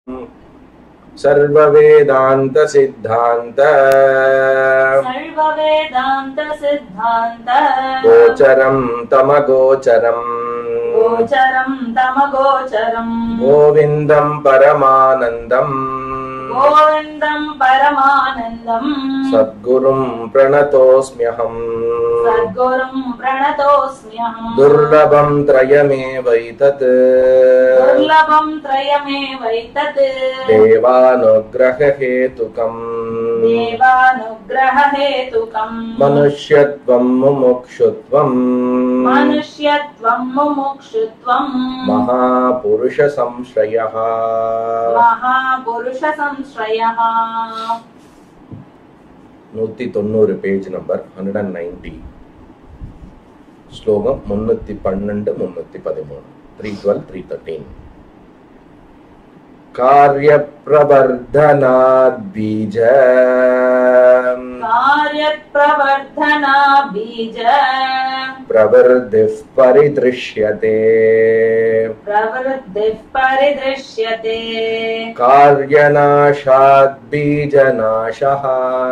सर्ववेदान्तसिद्धान्त सर्ववेदान्त सिद्धान्त गोचरं तमगोचरम् गोचरं तमगोचरम् गोविन्दं परमानन्दम् गोविन्दं परमानन्दम् सद्गुरुं प्रणतोऽस्म्यहम् सद्गुरुं प्रणतोऽस्म्यहम् दुर्लभं त्रयमेवैतत् दुर्लभं त्रयमेवैतत् देवानुग्ररहेतुकम् देवानुग्ररहेतुकम् मनुष्यत्वं मुमुक्षुत्वम् मनुष्यत्वं मुमुक्षुत्वम् महापुरुषसंश्रयः महापुरुषसंश्रयः நூத்தி தொண்ணூறு page number hundred and ninety ஸ்லோகம் முன்னூத்தி பன்னெண்டு முன்னூத்தி பதிமூணு த்ரீ டுவெல் த்ரீ தேர்ட்டீன் कार्यप्रवर्धनात् बीज कार्यप्रवर्धना बीज प्रवृद्धिः परिदृश्यते प्रवृद्धिः परिदृश्यते कार्यनाशात् बीजनाशः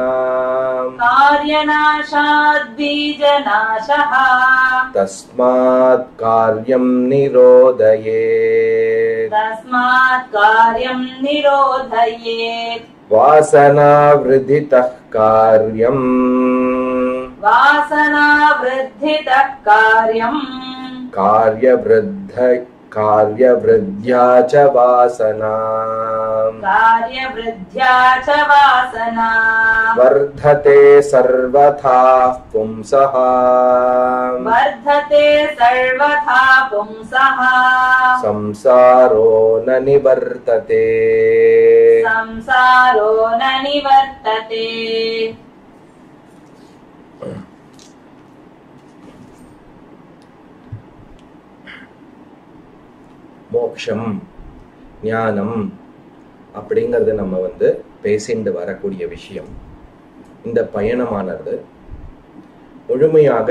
कार्यनाशात् बीजनाशः तस्मात् कार्यं निरोधये तस्मात् कार्यं निरोधयेत् वासनावृद्धितः कार्यम् वासनावृद्धितः कार्यम् कार्यवृद्ध कार्यवृद्ध्या च वासना कार्यवृद्ध्या च वासना वर्धते सर्वथा पुंसः वर्धते सर्वथा पुंसः संसारो न निवर्तते संसारो न निवर्तते மோக்ஷம் ஞானம் அப்படிங்கறது நம்ம வந்து பேசிண்டு வரக்கூடிய விஷயம் இந்த பயணமானது முழுமையாக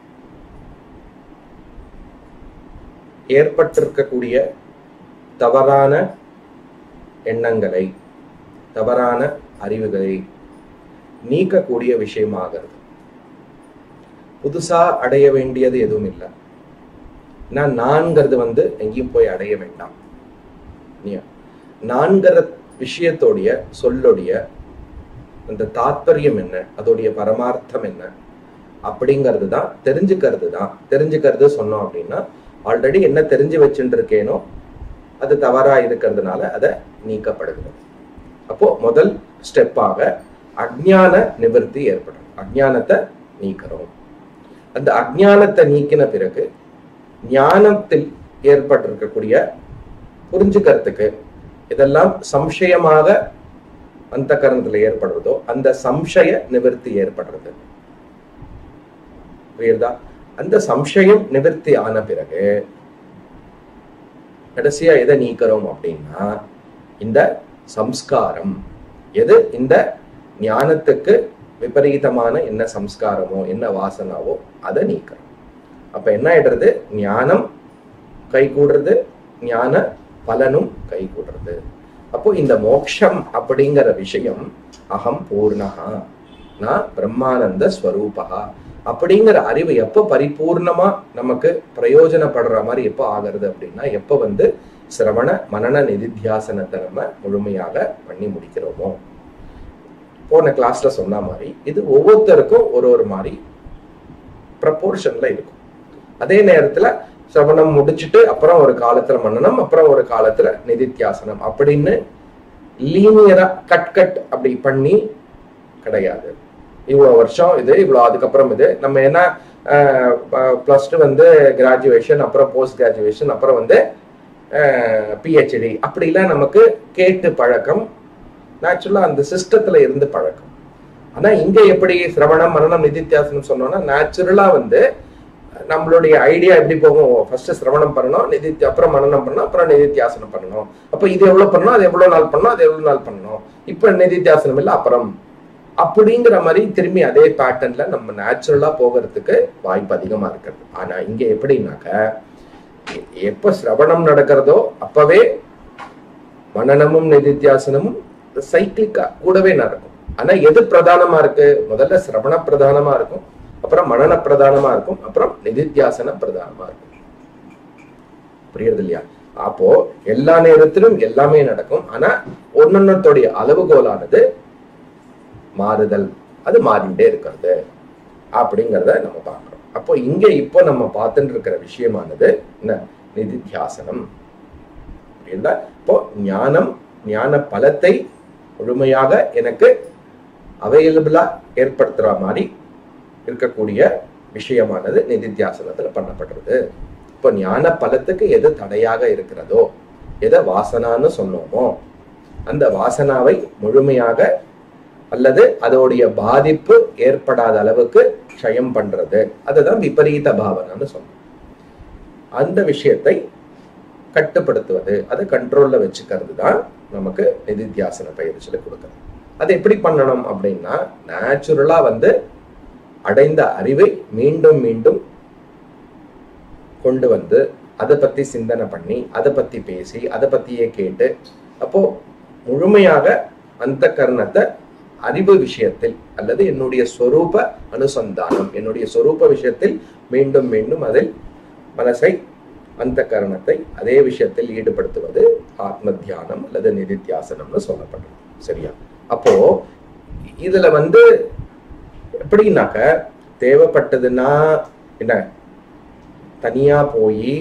ஏற்பட்டிருக்கக்கூடிய தவறான எண்ணங்களை தவறான அறிவுகளை நீக்கக்கூடிய விஷயமாகிறது புதுசா அடைய வேண்டியது எதுவும் இல்லை ஏன்னா நான்கிறது வந்து எங்கேயும் போய் அடைய வேண்டாம் இல்லையா? நான்கிற விஷயத்தோடைய சொல்லோடைய அந்த தாத்பரியம் என்ன அதோடைய பரமார்த்தம் என்ன அப்படிங்கிறது தான் தெரிஞ்சுக்கிறது தான் தெரிஞ்சுக்கிறது சொன்னோம் அப்படின்னா ஆல்ரெடி என்ன தெரிஞ்சு வச்சுட்டு இருக்கேனோ அது தவறா இருக்கிறதுனால அதை நீக்கப்படுகிறது அப்போ முதல் ஸ்டெப்பாக அஜ்ஞான நிவர்த்தி ஏற்படும் அஜ்ஞானத்தை நீக்கிறோம் அந்த அஜ்ஞானத்தை நீக்கின பிறகு ஞானத்தில் ஏற்பட்டிருக்கக்கூடிய புரிஞ்சுக்கிறதுக்கு இதெல்லாம் சம்சயமாக அந்த கரணத்துல ஏற்படுறதோ அந்த சம்சய நிவர்த்தி ஏற்படுறது புரியுதா அந்த சம்சயம் நிவர்த்தி ஆன பிறகு கடைசியா எதை நீக்கிறோம் அப்படின்னா இந்த சம்ஸ்காரம் எது இந்த ஞானத்துக்கு விபரீதமான என்ன சம்ஸ்காரமோ என்ன வாசனாவோ அதை நீக்கிறோம் அப்ப என்ன ஆயிடுறது ஞானம் கை கூடுறது ஞான பலனும் கை கூடுறது அப்போ இந்த மோக்ஷம் அப்படிங்கிற விஷயம் அகம் பூர்ணகா நான் பிரம்மானந்த ஸ்வரூபகா அப்படிங்கிற அறிவு எப்ப பரிபூர்ணமா நமக்கு பிரயோஜனப்படுற மாதிரி எப்ப ஆகிறது அப்படின்னா எப்ப வந்து சிரவண மனன நிதித்தியாசனத்தை நம்ம முழுமையாக பண்ணி முடிக்கிறோமோ போன கிளாஸ்ல சொன்ன மாதிரி இது ஒவ்வொருத்தருக்கும் ஒரு ஒரு மாதிரி ப்ரப்போர்ஷன்ல இருக்கும் அதே நேரத்துல சிரவணம் முடிச்சுட்டு அப்புறம் ஒரு காலத்துல மன்னனம் அப்புறம் ஒரு காலத்துல நிதித்தியாசனம் அப்படின்னு லீனியரா கட் கட் அப்படி பண்ணி கிடையாது இவ்வளவு வருஷம் இது இவ்வளவு அதுக்கப்புறம் இது நம்ம என்ன பிளஸ் டூ வந்து கிராஜுவேஷன் அப்புறம் போஸ்ட் கிராஜுவேஷன் அப்புறம் வந்து பிஹெச்டி அப்படிலாம் நமக்கு கேட்டு பழக்கம் நேச்சுரலா அந்த சிஸ்டத்துல இருந்து பழக்கம் ஆனா இங்க எப்படி சிரவணம் மரணம் நிதித்தியாசனம் சொன்னோம்னா நேச்சுரலா வந்து நம்மளுடைய ஐடியா எப்படி போகும் ஃபர்ஸ்ட் சிரவணம் பண்ணணும் நிதி அப்புறம் மனநம் பண்ணணும் அப்புறம் நிதித்தியாசனம் பண்ணணும் அப்ப இது எவ்வளவு பண்ணணும் அது எவ்வளவு நாள் பண்ணணும் அது எவ்வளவு நாள் பண்ணணும் இப்ப நிதித்தியாசனம் இல்ல அப்புறம் அப்படிங்கிற மாதிரி திரும்பி அதே பேட்டர்ன்ல நம்ம நேச்சுரலா போகிறதுக்கு வாய்ப்பு அதிகமா இருக்கிறது ஆனா இங்க எப்படின்னாக்க எ- எப்ப சிரவணம் நடக்கிறதோ அப்பவே மனநமும் நிதித்தியாசனமும் சைக்கிளிக்கா கூடவே நடக்கும் ஆனா எது பிரதானமா இருக்கு முதல்ல சிரவண பிரதானமா இருக்கும் அப்புறம் மனன பிரதானமா இருக்கும் அப்புறம் நிதித்தியாசன பிரதானமா இருக்கும் புரியுறது இல்லையா அப்போ எல்லா நேரத்திலும் எல்லாமே நடக்கும் ஆனா ஒன்னொன்னத்தோடைய அளவுகோலானது மாறுதல் அது மாறிண்டே இருக்கிறது அப்படிங்கிறத நம்ம பார்க்கிறோம் அப்போ இங்க இப்போ நம்ம பார்த்துட்டு இருக்கிற விஷயமானது என்ன நிதித்தியாசனம் புரியுதா இப்போ ஞானம் ஞான பலத்தை முழுமையாக எனக்கு அவைலபிளா ஏற்படுத்துற மாதிரி இருக்கக்கூடிய விஷயமானது நிதித்தியாசனத்துல பண்ணப்படுறது இப்போ ஞான பலத்துக்கு எது தடையாக இருக்கிறதோ எதை வாசனான்னு சொன்னோமோ அந்த வாசனாவை முழுமையாக அல்லது அதோடைய பாதிப்பு ஏற்படாத அளவுக்கு க்ஷயம் பண்றது அதுதான் விபரீத பாவனான்னு சொன்னோம் அந்த விஷயத்தை கட்டுப்படுத்துவது அதை கண்ட்ரோல்ல வச்சுக்கிறது தான் நமக்கு நிதித்தியாசன பயிற்சியில கொடுக்குறது அது எப்படி பண்ணணும் அப்படின்னா நேச்சுரலா வந்து அடைந்த அறிவை மீண்டும் மீண்டும் கொண்டு வந்து அதை பத்தி சிந்தனை பண்ணி அதை பத்தி பேசி அதை பத்தியே கேட்டு அப்போ முழுமையாக அந்த கர்ணத்தை அறிவு விஷயத்தில் அல்லது என்னுடைய சொரூப அனுசந்தானம் என்னுடைய சொரூப விஷயத்தில் மீண்டும் மீண்டும் அதில் மனசை அந்த கரணத்தை அதே விஷயத்தில் ஈடுபடுத்துவது ஆத்ம தியானம் அல்லது நிதித்தியாசனம்னு சொல்லப்படுறது சரியா அப்போ இதுல வந்து எப்படின்னாக்க தேவைப்பட்டதுன்னா என்ன தனியா போய்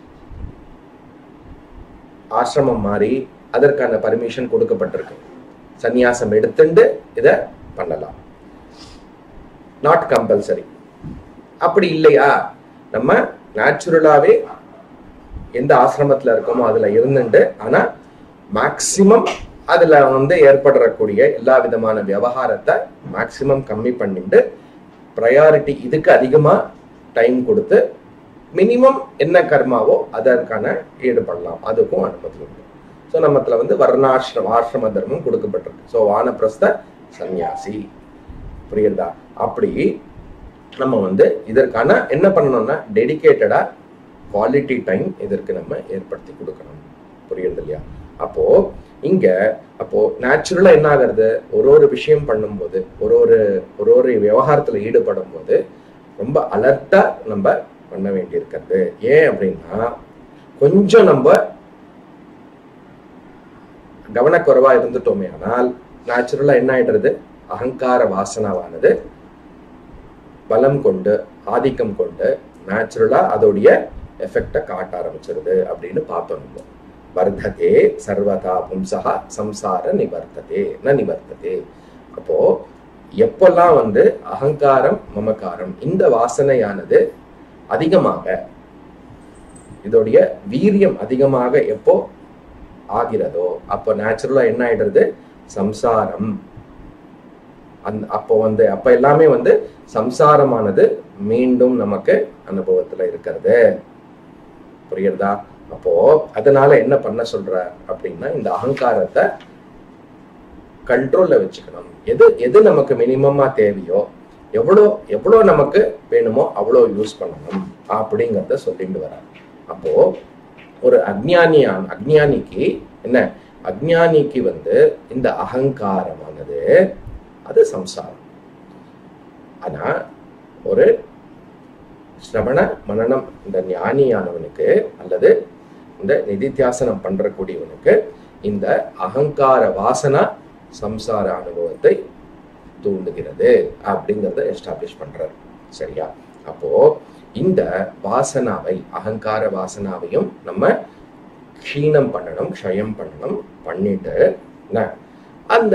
ஆசிரமம் மாறி அதற்கான பர்மிஷன் கொடுக்கப்பட்டிருக்கு சந்நியாசம் எடுத்துண்டு இத பண்ணலாம் நாட் கம்பல்சரி அப்படி இல்லையா நம்ம நேச்சுரலாவே எந்த ஆசிரமத்துல இருக்கோமோ அதுல இருந்துட்டு ஆனா மேக்சிமம் அதுல வந்து ஏற்படக்கூடிய எல்லா விதமான விவகாரத்தை மேக்சிமம் கம்மி பண்ணிட்டு ப்ரையாரிட்டி இதுக்கு அதிகமா டைம் கொடுத்து மினிமம் என்ன கர்மாவோ அதற்கான ஈடுபடலாம் அதுக்கும் அனுமதி உண்டு ஸோ நம்மத்துல வந்து வர்ணாசிரம ஆசிரம தர்மம் கொடுக்கப்பட்டிருக்கு ஸோ வானப்பிரஸ்த சந்நியாசி புரியுதா அப்படி நம்ம வந்து இதற்கான என்ன பண்ணணும்னா டெடிகேட்டடா குவாலிட்டி டைம் இதற்கு நம்ம ஏற்படுத்தி கொடுக்கணும் புரியுறது இல்லையா அப்போ இங்க அப்போ நேச்சுரலா என்ன ஆகுறது ஒரு ஒரு விஷயம் பண்ணும்போது ஒரு ஒரு ஒரு ஒரு விவகாரத்துல ஈடுபடும் போது ரொம்ப அலர்ட்டா நம்ம பண்ண வேண்டியிருக்கிறது ஏன் அப்படின்னா கொஞ்சம் நம்ம கவனக்குறைவா இருந்துட்டோமே ஆனால் நேச்சுரலா என்ன ஆயிடுறது அகங்கார வாசனாவானது பலம் கொண்டு ஆதிக்கம் கொண்டு நேச்சுரலா அதோடைய எஃபெக்டை காட்ட ஆரம்பிச்சிருது அப்படின்னு பார்த்தோம் நம்ம வர்த்ததே சர்வதா பும்சா சம்சார நிவர்த்ததே ந நிவர்த்ததே அப்போ எப்பெல்லாம் வந்து அகங்காரம் மமகாரம் இந்த வாசனையானது அதிகமாக இதோடைய வீரியம் அதிகமாக எப்போ ஆகிறதோ அப்போ நேச்சுரலா என்ன ஆயிடுறது சம்சாரம் அந் அப்போ வந்து அப்ப எல்லாமே வந்து சம்சாரமானது மீண்டும் நமக்கு அனுபவத்துல இருக்கிறது புரியுறதா அப்போ அதனால என்ன பண்ண சொல்ற அப்படின்னா இந்த அகங்காரத்தை கண்ட்ரோல்ல வச்சுக்கணும் எது எது நமக்கு மினிமமா தேவையோ எவ்வளோ எவ்வளோ நமக்கு வேணுமோ அவ்வளோ யூஸ் பண்ணணும் அப்படிங்கிறத சொல்லிட்டு வர அப்போ ஒரு அஜ்ஞானியான் அஜ்ஞானிக்கு என்ன அஜ்ஞானிக்கு வந்து இந்த அகங்காரமானது அது சம்சாரம் ஆனா ஒரு சிரவண மனநம் இந்த ஞானியானவனுக்கு அல்லது இந்த நிதித்தியாசனம் பண்றக்கூடியவனுக்கு இந்த அகங்கார வாசனா சம்சார அனுபவத்தை தூண்டுகிறது அப்படிங்கிறத எஸ்டாப்ளிஷ் பண்றாரு சரியா அப்போ இந்த வாசனாவை அகங்கார வாசனாவையும் நம்ம க்ஷீணம் பண்ணணும் க்ஷயம் பண்ணணும் பண்ணிட்டு என்ன அந்த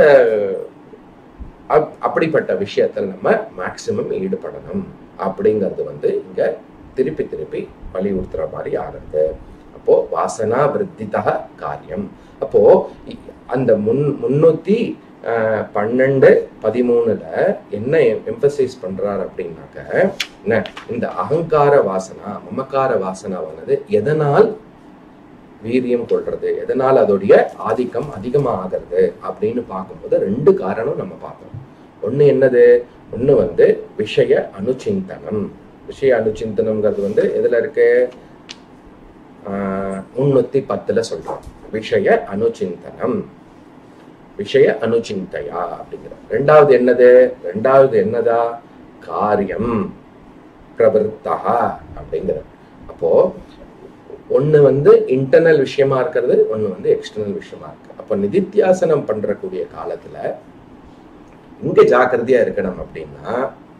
அப்- அப்படிப்பட்ட விஷயத்துல நம்ம மேக்சிமம் ஈடுபடணும் அப்படிங்கிறது வந்து இங்க திருப்பி திருப்பி வலியுறுத்துற மாதிரி ஆகுது அப்போ வாசனா விருத்திதா காரியம் அப்போ இ- அந்த முன் முன்னூத்தி ஆஹ், பன்னெண்டு பதிமூணுல என்ன எம்பசைஸ் பண்றார் அப்படின்னாக்க என்ன இந்த அகங்கார வாசனா மமக்கார வாசனாவானது எதனால் வீரியம் கொள்றது எதனால் அதோடைய ஆதிக்கம் அதிகமா ஆகிறது அப்படின்னு பார்க்கும்போது ரெண்டு காரணம் நம்ம பார்க்கணும் ஒண்ணு என்னது ஒண்ணு வந்து விஷய அனுச்சிந்தனம் விஷய அனுச்சிந்தனம்ங்கிறது வந்து எதுல இருக்கு ஆஹ் முன்னூத்தி பத்துல சொல்றோம் விஷய அனுச்சிந்தனம் விஷய அனுச்சிந்தையா அப்படிங்கிற ரெண்டாவது என்னது ரெண்டாவது என்னதா காரியம் பிரவருத்தா அப்படிங்கிற அப்போ ஒண்ணு வந்து இன்டர்னல் விஷயமா இருக்கிறது ஒண்ணு வந்து எக்ஸ்டர்னல் விஷயமா இருக்கு அப்போ நிதித்தியாசனம் பண்றக்கூடிய காலத்துல இங்க ஜாக்கிரதையா இருக்கணும் அப்படின்னா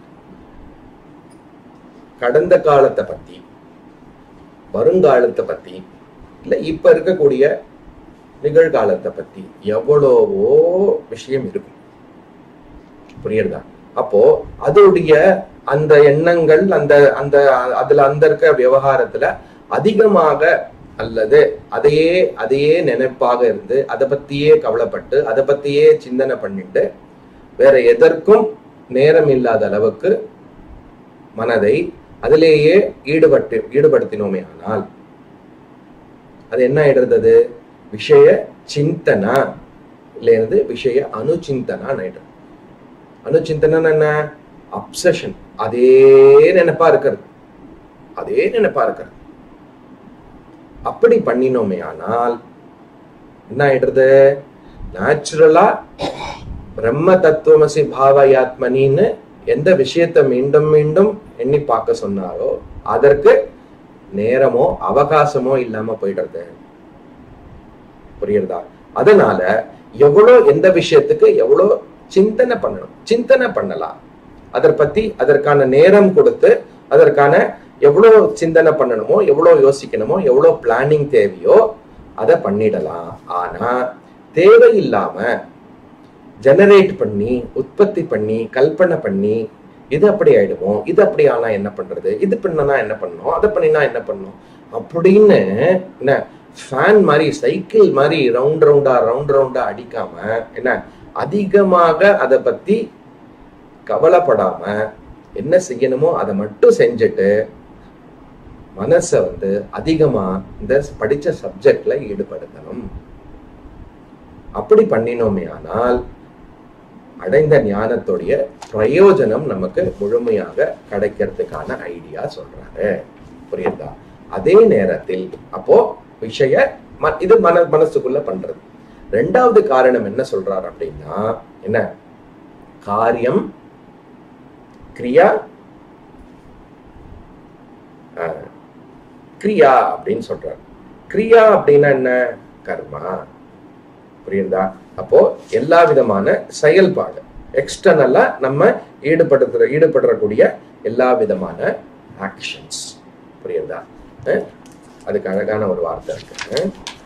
கடந்த காலத்தை பத்தி வருங்காலத்தை பத்தி இல்ல இப்ப இருக்கக்கூடிய நிகழ்காலத்தை பத்தி எவ்வளவோ விஷயம் இருக்கும் புரியுறதா அப்போ அதோடைய அந்த எண்ணங்கள் அந்த அந்த அதுல அந்த இருக்க விவகாரத்துல அதிகமாக அல்லது அதையே அதையே நினைப்பாக இருந்து அதை பத்தியே கவலைப்பட்டு அதை பத்தியே சிந்தனை பண்ணிட்டு வேற எதற்கும் நேரம் இல்லாத அளவுக்கு மனதை அதிலேயே ஈடுபட்டு ஈடுபடுத்தினோமே ஆனால் அது என்ன ஆயிடுறது விஷய சிந்தனா இருந்து விஷய அனுச்சிந்தனா ஆயிடுது அனுச்சிந்தனா என்ன அப்சஷன் அதே நினைப்பா இருக்கிறது அதே நினைப்பா இருக்கிறது அப்படி பண்ணினோமே ஆனால் என்ன ஆயிடுறது நேச்சுரலா பிரம்ம தத்துவமசி பாவயாத்மனின்னு எந்த விஷயத்தை மீண்டும் மீண்டும் எண்ணி பார்க்க சொன்னாரோ அதற்கு நேரமோ அவகாசமோ இல்லாம போயிடுறது புரியுறதா அதனால எவ்வளோ எந்த விஷயத்துக்கு எவ்வளோ சிந்தனை பண்ணணும் சிந்தனை பண்ணலாம் அதை பத்தி அதற்கான நேரம் கொடுத்து அதற்கான எவ்வளோ சிந்தனை பண்ணணுமோ எவ்வளோ யோசிக்கணுமோ எவ்வளோ பிளானிங் தேவையோ அதை பண்ணிடலாம் ஆனா தேவையில்லாம ஜெனரேட் பண்ணி உற்பத்தி பண்ணி கல்பனை பண்ணி இது அப்படி ஆயிடுமோ இது அப்படி ஆனா என்ன பண்றது இது பண்ணனா என்ன பண்ணணும் அதை பண்ணினா என்ன பண்ணணும் அப்படின்னு என்ன ஃபேன் மாதிரி சைக்கிள் மாதிரி ரவுண்ட் ரவுண்டா ரவுண்ட் ரவுண்டா அடிக்காம என்ன அதிகமாக அதை பத்தி கவலைப்படாம என்ன செய்யணுமோ அதை மட்டும் செஞ்சுட்டு மனசை வந்து அதிகமா இந்த படிச்ச சப்ஜெக்ட்ல ஈடுபடுத்தணும் அப்படி பண்ணினோமே ஆனால் அடைந்த ஞானத்துடைய பிரயோஜனம் நமக்கு முழுமையாக கிடைக்கிறதுக்கான ஐடியா சொல்றாரு புரியுதா அதே நேரத்தில் அப்போ விஷய ம- இது மன மனசுக்குள்ள பண்றது ரெண்டாவது காரணம் என்ன சொல்றாரு அப்படின்னா என்ன காரியம் கிரியா ஆஹ், கிரியா அப்படின்னு சொல்றாரு கிரியா அப்படின்னா என்ன கர்மா புரியுதா அப்போ எல்லா விதமான செயல்பாடு எக்ஸ்டர்னலா நம்ம ஈடுபடுத்துற ஈடுபடுறக்கூடிய எல்லா விதமான ஆக்ஷன்ஸ் புரியுதா அஹ் அதுக்கு அழகான ஒரு வார்த்தை இருக்கு அஹ்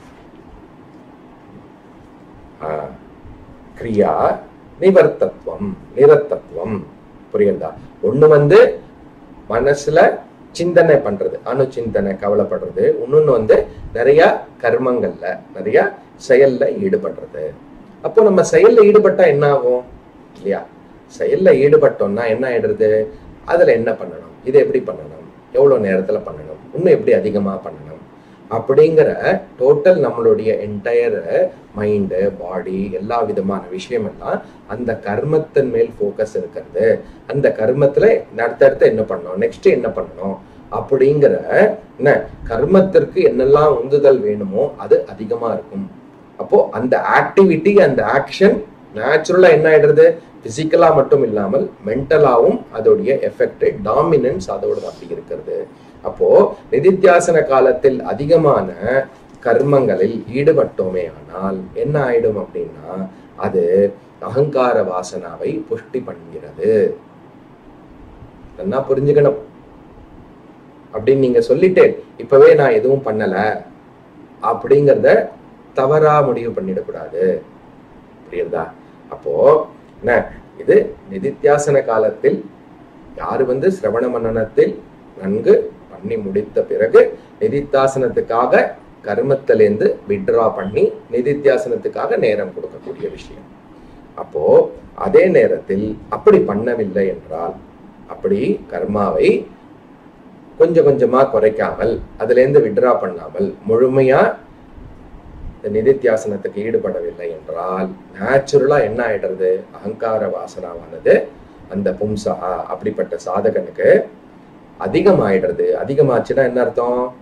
ஆஹ் கிரியா நிவர்த்தத்துவம் நிரத்தத்துவம் புரியுதா ஒண்ணு வந்து மனசுல சிந்தனை பண்றது அணுச்சிந்தனை கவலைப்படுறது இன்னொன்னு வந்து நிறைய கர்மங்கள்ல நிறைய செயல்ல ஈடுபடுறது அப்போ நம்ம செயல்ல ஈடுபட்டா என்ன ஆகும் இல்லையா செயல்ல ஈடுபட்டோம்னா என்ன ஆயிடுறது அதுல என்ன பண்ணணும் இதை எப்படி பண்ணணும் எவ்வளவு நேரத்துல பண்ணணும் இன்னும் எப்படி அதிகமா பண்ணணும் அப்படிங்கிற டோட்டல் நம்மளுடைய என்டையர் மைண்டு பாடி எல்லா விதமான விஷயம் எல்லாம் அந்த கர்மத்தின் மேல் ஃபோக்கஸ் இருக்கிறது அந்த கர்மத்துல அடுத்தடுத்து என்ன பண்ணணும் நெக்ஸ்ட் என்ன பண்ணணும் அப்படிங்கிற என்ன கர்மத்திற்கு என்னெல்லாம் உந்துதல் வேணுமோ அது அதிகமா இருக்கும் அப்போ அந்த ஆக்டிவிட்டி அந்த ஆக்ஷன் நேச்சுரலா என்ன ஆயிடுறது பிசிக்கலா மட்டும் இல்லாமல் மென்டலாவும் அதோடைய எஃபெக்ட் டாமினன்ஸ் அதோட அப்படி இருக்கிறது அப்போ நிதித்தியாசன காலத்தில் அதிகமான கர்மங்களில் ஈடுபட்டோமே ஆனால் என்ன ஆயிடும் அப்படின்னா அது அகங்கார வாசனாவை புஷ்டி பண்ணுகிறது நல்லா புரிஞ்சுக்கணும் அப்படின்னு நீங்க சொல்லிட்டு இப்பவே நான் எதுவும் பண்ணல அப்படிங்கறத தவறா முடிவு பண்ணிடக்கூடாது புரியுதா அப்போ என்ன இது நிதித்தியாசன காலத்தில் யாரு வந்து சிரவண மன்னனத்தில் நன்கு பண்ணி முடித்த பிறகு நிதித்தியாசனத்துக்காக கர்மத்திலேருந்து விட்ரா பண்ணி நிதித்தியாசனத்துக்காக நேரம் கொடுக்கக்கூடிய விஷயம் அப்போ அதே நேரத்தில் அப்படி பண்ணவில்லை என்றால் அப்படி கர்மாவை கொஞ்சம் கொஞ்சமா குறைக்காமல் அதுல இருந்து விட்ரா பண்ணாமல் முழுமையா இந்த நிதித்தியாசனத்துக்கு ஈடுபடவில்லை என்றால் நேச்சுரலா என்ன ஆயிடுறது அகங்கார வாசனாவானது அந்த பும்சா அப்படிப்பட்ட சாதகனுக்கு அதிகமாயிடுறது அதிகமாச்சுன்னா என்ன அர்த்தம்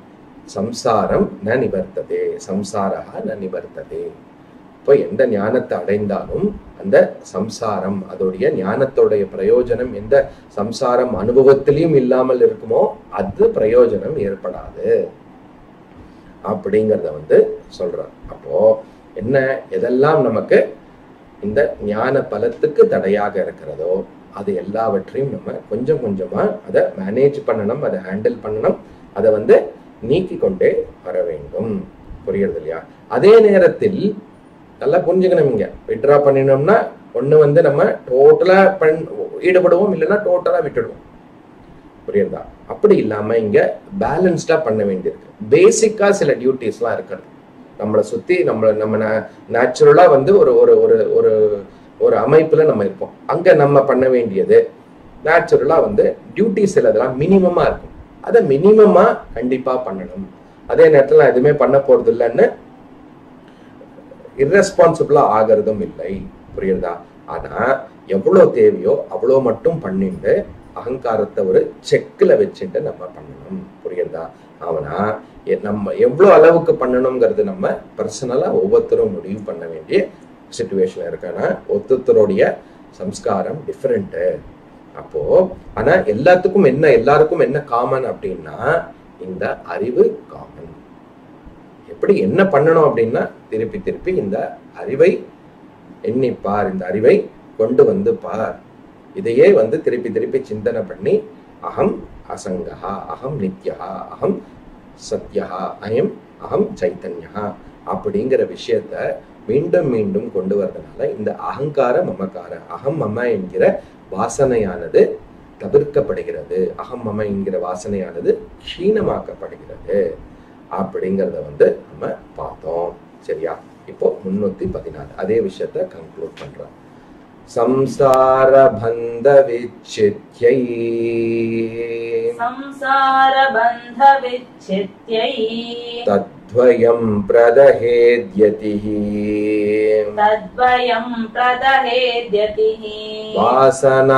சம்சாரம் ந நிவர்த்ததே சம்சாரா ந நிவர்த்ததே இப்போ எந்த ஞானத்தை அடைந்தாலும் அந்த சம்சாரம் அதோடைய ஞானத்தோடைய பிரயோஜனம் எந்த சம்சாரம் அனுபவத்திலையும் இல்லாமல் இருக்குமோ அது பிரயோஜனம் ஏற்படாது அப்படிங்கிறத வந்து சொல்றார் அப்போ என்ன எதெல்லாம் நமக்கு இந்த ஞான பலத்துக்கு தடையாக இருக்கிறதோ அது எல்லாவற்றையும் நம்ம கொஞ்சம் கொஞ்சமா அதை மேனேஜ் பண்ணணும் அதை ஹேண்டில் பண்ணணும் அதை வந்து நீக்கி கொண்டே வர வேண்டும் புரியுறது இல்லையா அதே நேரத்தில் நல்லா புரிஞ்சுக்கணும் இங்க விட்ரா பண்ணினோம்னா ஒண்ணு வந்து நம்ம டோட்டலா பண் ஈடுபடுவோம் இல்லைன்னா டோட்டலா விட்டுடுவோம் புரியுதா அப்படி இல்லாம இங்க பேலன்ஸ்டா பண்ண வேண்டியிருக்கு பேசிக்கா சில டியூட்டிஸ்லாம் இருக்கிறது நம்மளை சுத்தி நம்மள நம்ம நேச்சுரலா வந்து ஒரு ஒரு ஒரு ஒரு ஒரு அமைப்புல நம்ம இருப்போம் அங்க நம்ம பண்ண வேண்டியது நேச்சுரலா வந்து டியூட்டி சிலதெல்லாம் மினிமமா இருக்கும் அதை மினிமமா கண்டிப்பா பண்ணணும் அதே நேரத்துல நான் எதுவுமே பண்ண போறது இல்லைன்னு irresponsible-ஆ ஆகிறதும் இல்லை புரியுதா ஆனா எவ்வளவு தேவையோ அவ்வளவு மட்டும் பண்ணிட்டு அகங்காரத்தை ஒரு செக்ல வச்சுட்டு நம்ம பண்ணணும் புரியுதா அவனா எ- நம்ம எவ்வளவு அளவுக்கு பண்ணணுங்கிறது நம்ம பர்சனலா ஒவ்வொருத்தரும் முடிவு பண்ண வேண்டிய சுச்சுவேஷன் இருக்கானா ஒருத்தருடைய சம்ஸ்காரம் டிஃப்ரெண்ட்டு அப்போ ஆனா எல்லாத்துக்கும் என்ன எல்லாருக்கும் என்ன காமன் அப்படின்னா இந்த அறிவு காமன் எப்படி என்ன பண்ணணும் அப்படின்னா திருப்பி திருப்பி இந்த அறிவை எண்ணிப்பார் இந்த அறிவை கொண்டு வந்து பார் இதையே வந்து திருப்பி திருப்பி சிந்தனை பண்ணி அகம் அசங்கா அகம் நித்யா அகம் சத்யா அயம் அகம் சைத்தன்யா அப்படிங்கிற விஷயத்த மீண்டும் மீண்டும் கொண்டு வரதுனால இந்த அகங்கார மமக்கார அகம் மம என்கிற வாசனையானது தவிர்க்கப்படுகிறது அகம் மம என்கிற வாசனையானது க்ஷீணமாக்கப்படுகிறது அப்படிங்கிறத வந்து நம்ம பார்த்தோம் சரியா இப்போ முன்னூத்தி பதினாலு அதே விஷயத்த கன்க்ளூட் பண்றோம் சம்சார பந்த விச்சித்யை संसारबन्धविच्छित्यै தத்வயம் பிரதஹேத்யதிः तद्वयं प्रदहेद्यतिः வாசனா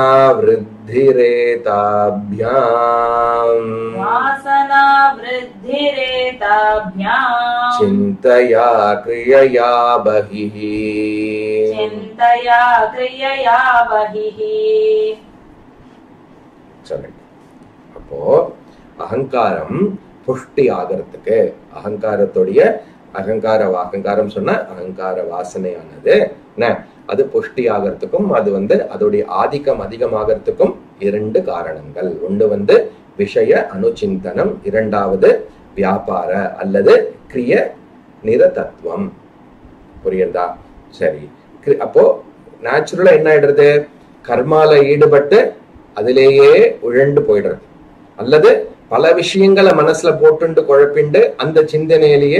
விருத்திரேதாभ्याम् वासना वृद्धिरेताभ्याम् चिन्तया क्रियया बहिः चिन्तया क्रियया बहिः சரி அப்போ அகங்காரம் புஷ்டி ஆகிறதுக்கு அகங்காரத்துடைய அகங்கார அகங்காரம் சொன்னா அகங்கார வாசனையானது என்ன அது புஷ்டி ஆகிறதுக்கும் அது வந்து அதோடைய ஆதிக்கம் அதிகமாகறதுக்கும் இரண்டு காரணங்கள் ஒன்று வந்து விஷய அனுச்சிந்தனம் இரண்டாவது வியாபார அல்லது கிரிய நிரதத்துவம் புரியுதா சரி கி- அப்போ நேச்சுரலா என்ன ஆயிடுறது கர்மால ஈடுபட்டு அதிலேயே உழண்டு போயிடுறது அல்லது பல விஷயங்களை மனசுல போட்டுண்டு குழப்பிண்டு அந்த சிந்தனையிலேயே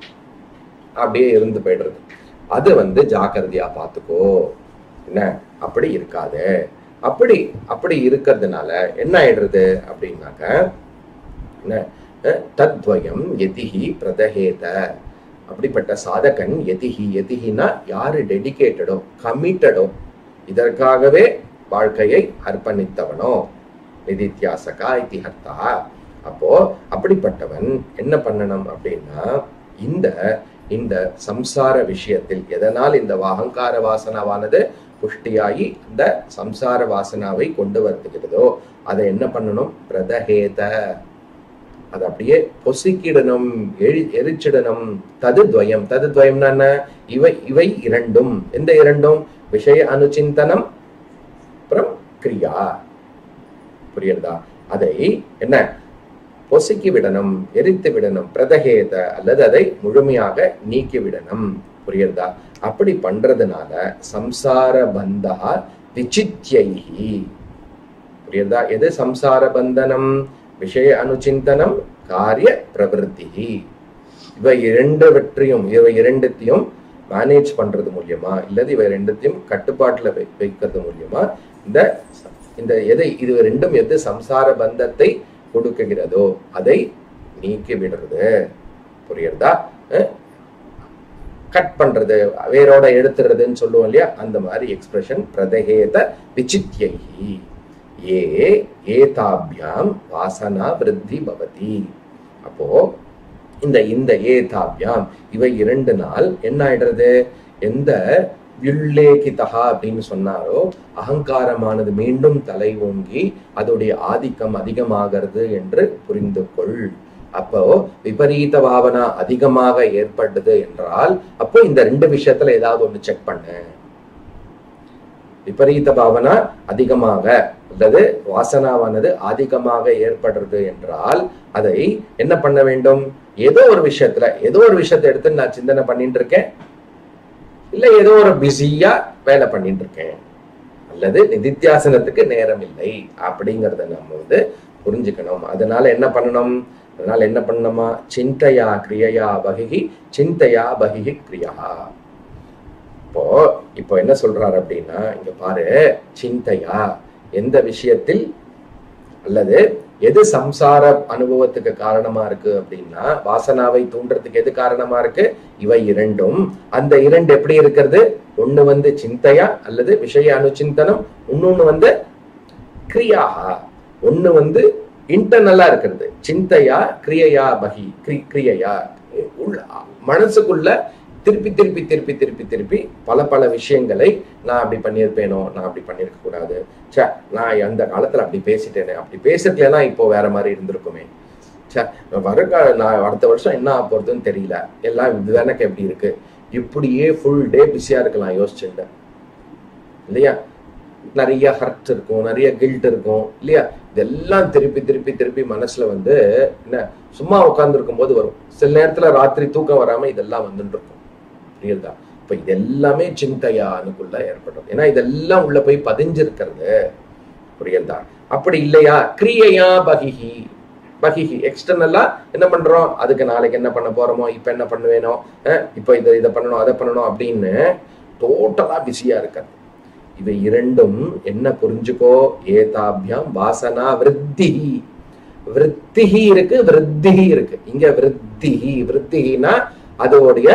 அப்படியே இருந்து போயிடுறது அது வந்து ஜாக்கிரதையா பார்த்துக்கோ என்ன அப்படி இருக்காது அப்படி அப்படி இருக்கிறதுனால என்ன ஆயிடுறது அப்படின்னாக்க என்ன அஹ், தத்வயம் எதிஹி பிரதஹேத அப்படிப்பட்ட சாதகன் எதிஹி எதிஹினா யாரு டெடிகேட்டடோ கமிட்டடோ இதற்காகவே வாழ்க்கையை அர்ப்பணித்தவனோ நிதித்தியாசகா இத்திஹர்த்தா அப்போ அப்படிப்பட்டவன் என்ன பண்ணணும் அப்படின்னா இந்த இந்த சம்சார விஷயத்தில் எதனால் இந்த அகங்கார வாசனாவானது புஷ்டியாகி இந்த சம்சார வாசனாவை கொண்டு வருகிறதோ அதை என்ன பண்ணணும் பிரதஹேத அதை அப்படியே பொசுக்கிடணும் எரி எரிச்சிடணும் தது துவயம் தது துவயம்னா என்ன இவை இவை இரண்டும் எந்த இரண்டும் விஷய அனுச்சிந்தனம் அப்புறம் கிரியா புரியுறதா அதை என்ன பொசுக்கி விடணும் எரித்து விடணும் பிரதகேத அல்லது அதை முழுமையாக நீக்கி விடணும் புரியுறதா அப்படி பண்றதுனால சம்சார பந்தா விசித்யைஹி புரியுறதா எது சம்சார பந்தனம் விஷய அனுச்சிந்தனம் காரிய பிரவருத்தி இவை இரண்டுவற்றையும் இவை இரண்டுத்தையும் மேனேஜ் பண்றது மூலியமா இல்லது இவை ரெண்டுத்தையும் கட்டுப்பாட்டுல வை- வைக்கிறது மூலியமா இந்த இந்த எதை இது ரெண்டும் எது சம்சார பந்தத்தை கொடுக்குகிறதோ அதை நீக்கி விடுறது புரியுறதா கட் பண்றது வேரோட எடுத்துறதுன்னு சொல்லுவோம் இல்லையா அந்த மாதிரி எக்ஸ்பிரஷன் பிரதகேத விசித்யைஹி ஏ ஏதாபியாம் வாசனா விருத்தி பவதி அப்போ இந்த இந்த ஏதாபியாம் இவை இரண்டு நாள் என்ன ஆயிடுறது எந்த வில்லேகிதா அப்படின்னு சொன்னாரோ அகங்காரமானது மீண்டும் தலை ஓங்கி அதோடைய ஆதிக்கம் அதிகமாகிறது என்று புரிந்து கொள் அப்போ விபரீத பாவனா அதிகமாக ஏற்பட்டது என்றால் அப்போ இந்த ரெண்டு விஷயத்துல ஏதாவது ஒண்ணு செக் பண்ணு விபரீத பாவனா அதிகமாக அல்லது வாசனாவானது அதிகமாக ஏற்படுறது என்றால் அதை என்ன பண்ண வேண்டும் ஏதோ ஒரு விஷயத்துல ஏதோ ஒரு விஷயத்தை எடுத்து நான் சிந்தனை பண்ணிட்டு இருக்கேன் இல்ல ஏதோ ஒரு பிஸியா வேலை பண்ணிட்டு இருக்கேன் அல்லது நிதித்தியாசனத்துக்கு நேரம் இல்லை அப்படிங்கறத நம்ம வந்து புரிஞ்சுக்கணும் அதனால என்ன பண்ணணும் அதனால என்ன பண்ணணுமா சிந்தையா கிரியையா பகிகி சிந்தையா பகிகி கிரியா இப்போ இப்போ என்ன சொல்றாரு அப்படின்னா இங்க பாரு சிந்தையா எந்த விஷயத்தில் அல்லது எது சம்சார அனுபவத்துக்கு காரணமா இருக்கு அப்படின்னா வாசனாவை தூண்டுறதுக்கு எது காரணமா இருக்கு இவை இரண்டும் அந்த இரண்டு எப்படி இருக்கிறது ஒண்ணு வந்து சிந்தையா அல்லது விஷய அனுச்சிந்தனம் இன்னொன்னு வந்து கிரியாகா ஒண்ணு வந்து இன்டர்னலா இருக்கிறது சிந்தையா கிரியையா பகி கிரி- கிரியையா உள்ள மனசுக்குள்ள திருப்பி திருப்பி திருப்பி திருப்பி திருப்பி பல பல விஷயங்களை நான் அப்படி பண்ணியிருப்பேனோ நான் அப்படி பண்ணியிருக்க கூடாது ச்சே நான் அந்த காலத்துல அப்படி பேசிட்டேனே அப்படி பேசுறதுலனா இப்போ வேற மாதிரி இருந்திருக்குமே ச்சே வருக நான் அடுத்த வருஷம் என்ன ஆக போறதுன்னு தெரியல எல்லாம் இது எனக்கு எப்படி இருக்கு இப்படியே ஃபுல் டே பிஸியா இருக்கலாம் யோசிச்சுட்டு இல்லையா நிறைய ஹர்ட் இருக்கும் நிறைய கில்ட் இருக்கும் இல்லையா இதெல்லாம் திருப்பி திருப்பி திருப்பி மனசுல வந்து என்ன சும்மா உட்கார்ந்து போது வரும் சில நேரத்துல ராத்திரி தூக்கம் வராம இதெல்லாம் வந்துட்டு இருக்கும் புரியுதா இப்ப இது எல்லாமே சிந்தையானுக்குள்ள ஏற்படும் ஏன்னா இதெல்லாம் உள்ள போய் பதிஞ்சிருக்கிறது புரியுதா அப்படி இல்லையா கிரியையா பகிஹி பகிஹி எக்ஸ்டர்னலா என்ன பண்றோம் அதுக்கு நாளைக்கு என்ன பண்ண போறோமோ இப்ப என்ன பண்ணுவேனோ அஹ் இப்ப இதை இதை பண்ணணும் அதை பண்ணணும் அப்படின்னு டோட்டலா பிஸியா இருக்காது இவை இரண்டும் என்ன புரிஞ்சுக்கோ ஏதாபியாம் வாசனா விருத்தி விருத்திஹி இருக்கு விருத்திஹி இருக்கு இங்க விருத்திஹி விருத்தினா அதோடைய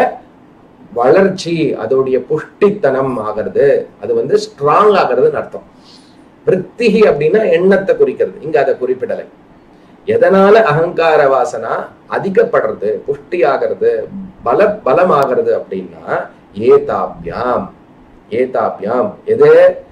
வளர்ச்சி அதோடைய புஷ்டித்தனம் ஆகிறது அது வந்து ஸ்ட்ராங் ஆகிறதுன்னு அர்த்தம் விருத்திஹி அப்படின்னா எண்ணத்தை குறிக்கிறது இங்க அதை குறிப்பிடலை எதனால அகங்கார வாசனா அதிகப்படுறது புஷ்டி ஆகிறது பல பலமாகிறது அப்படின்னா ஏதாபியாம் ஏதாபியாம் எது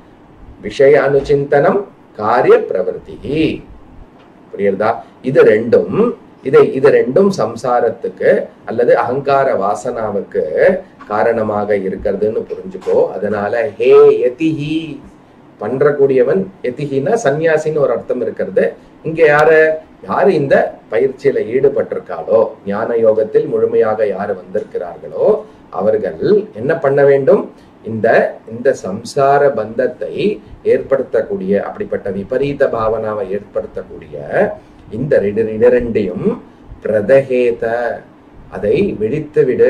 விஷய அனுச்சிந்தனம் காரிய பிரவருத்தி புரியுறதா இது ரெண்டும் இதை இது ரெண்டும் சம்சாரத்துக்கு அல்லது அகங்கார வாசனாவுக்கு காரணமாக இருக்கிறதுன்னு புரிஞ்சுக்கோ அதனால ஹே யதிஹி பண்றக்கூடியவன் எதிகினா சன்னியாசின்னு ஒரு அர்த்தம் இருக்கிறது இங்க யாரு யாரு இந்த பயிற்சியில ஈடுபட்டிருக்காளோ ஞான யோகத்தில் முழுமையாக யாரு வந்திருக்கிறார்களோ அவர்கள் என்ன பண்ண வேண்டும் இந்த இந்த சம்சார பந்தத்தை ஏற்படுத்தக்கூடிய அப்படிப்பட்ட விபரீத பாவனாவை ஏற்படுத்தக்கூடிய இந்த ரெண்டு- இரண்டையும் பிரதகேத அதை விழித்து விடு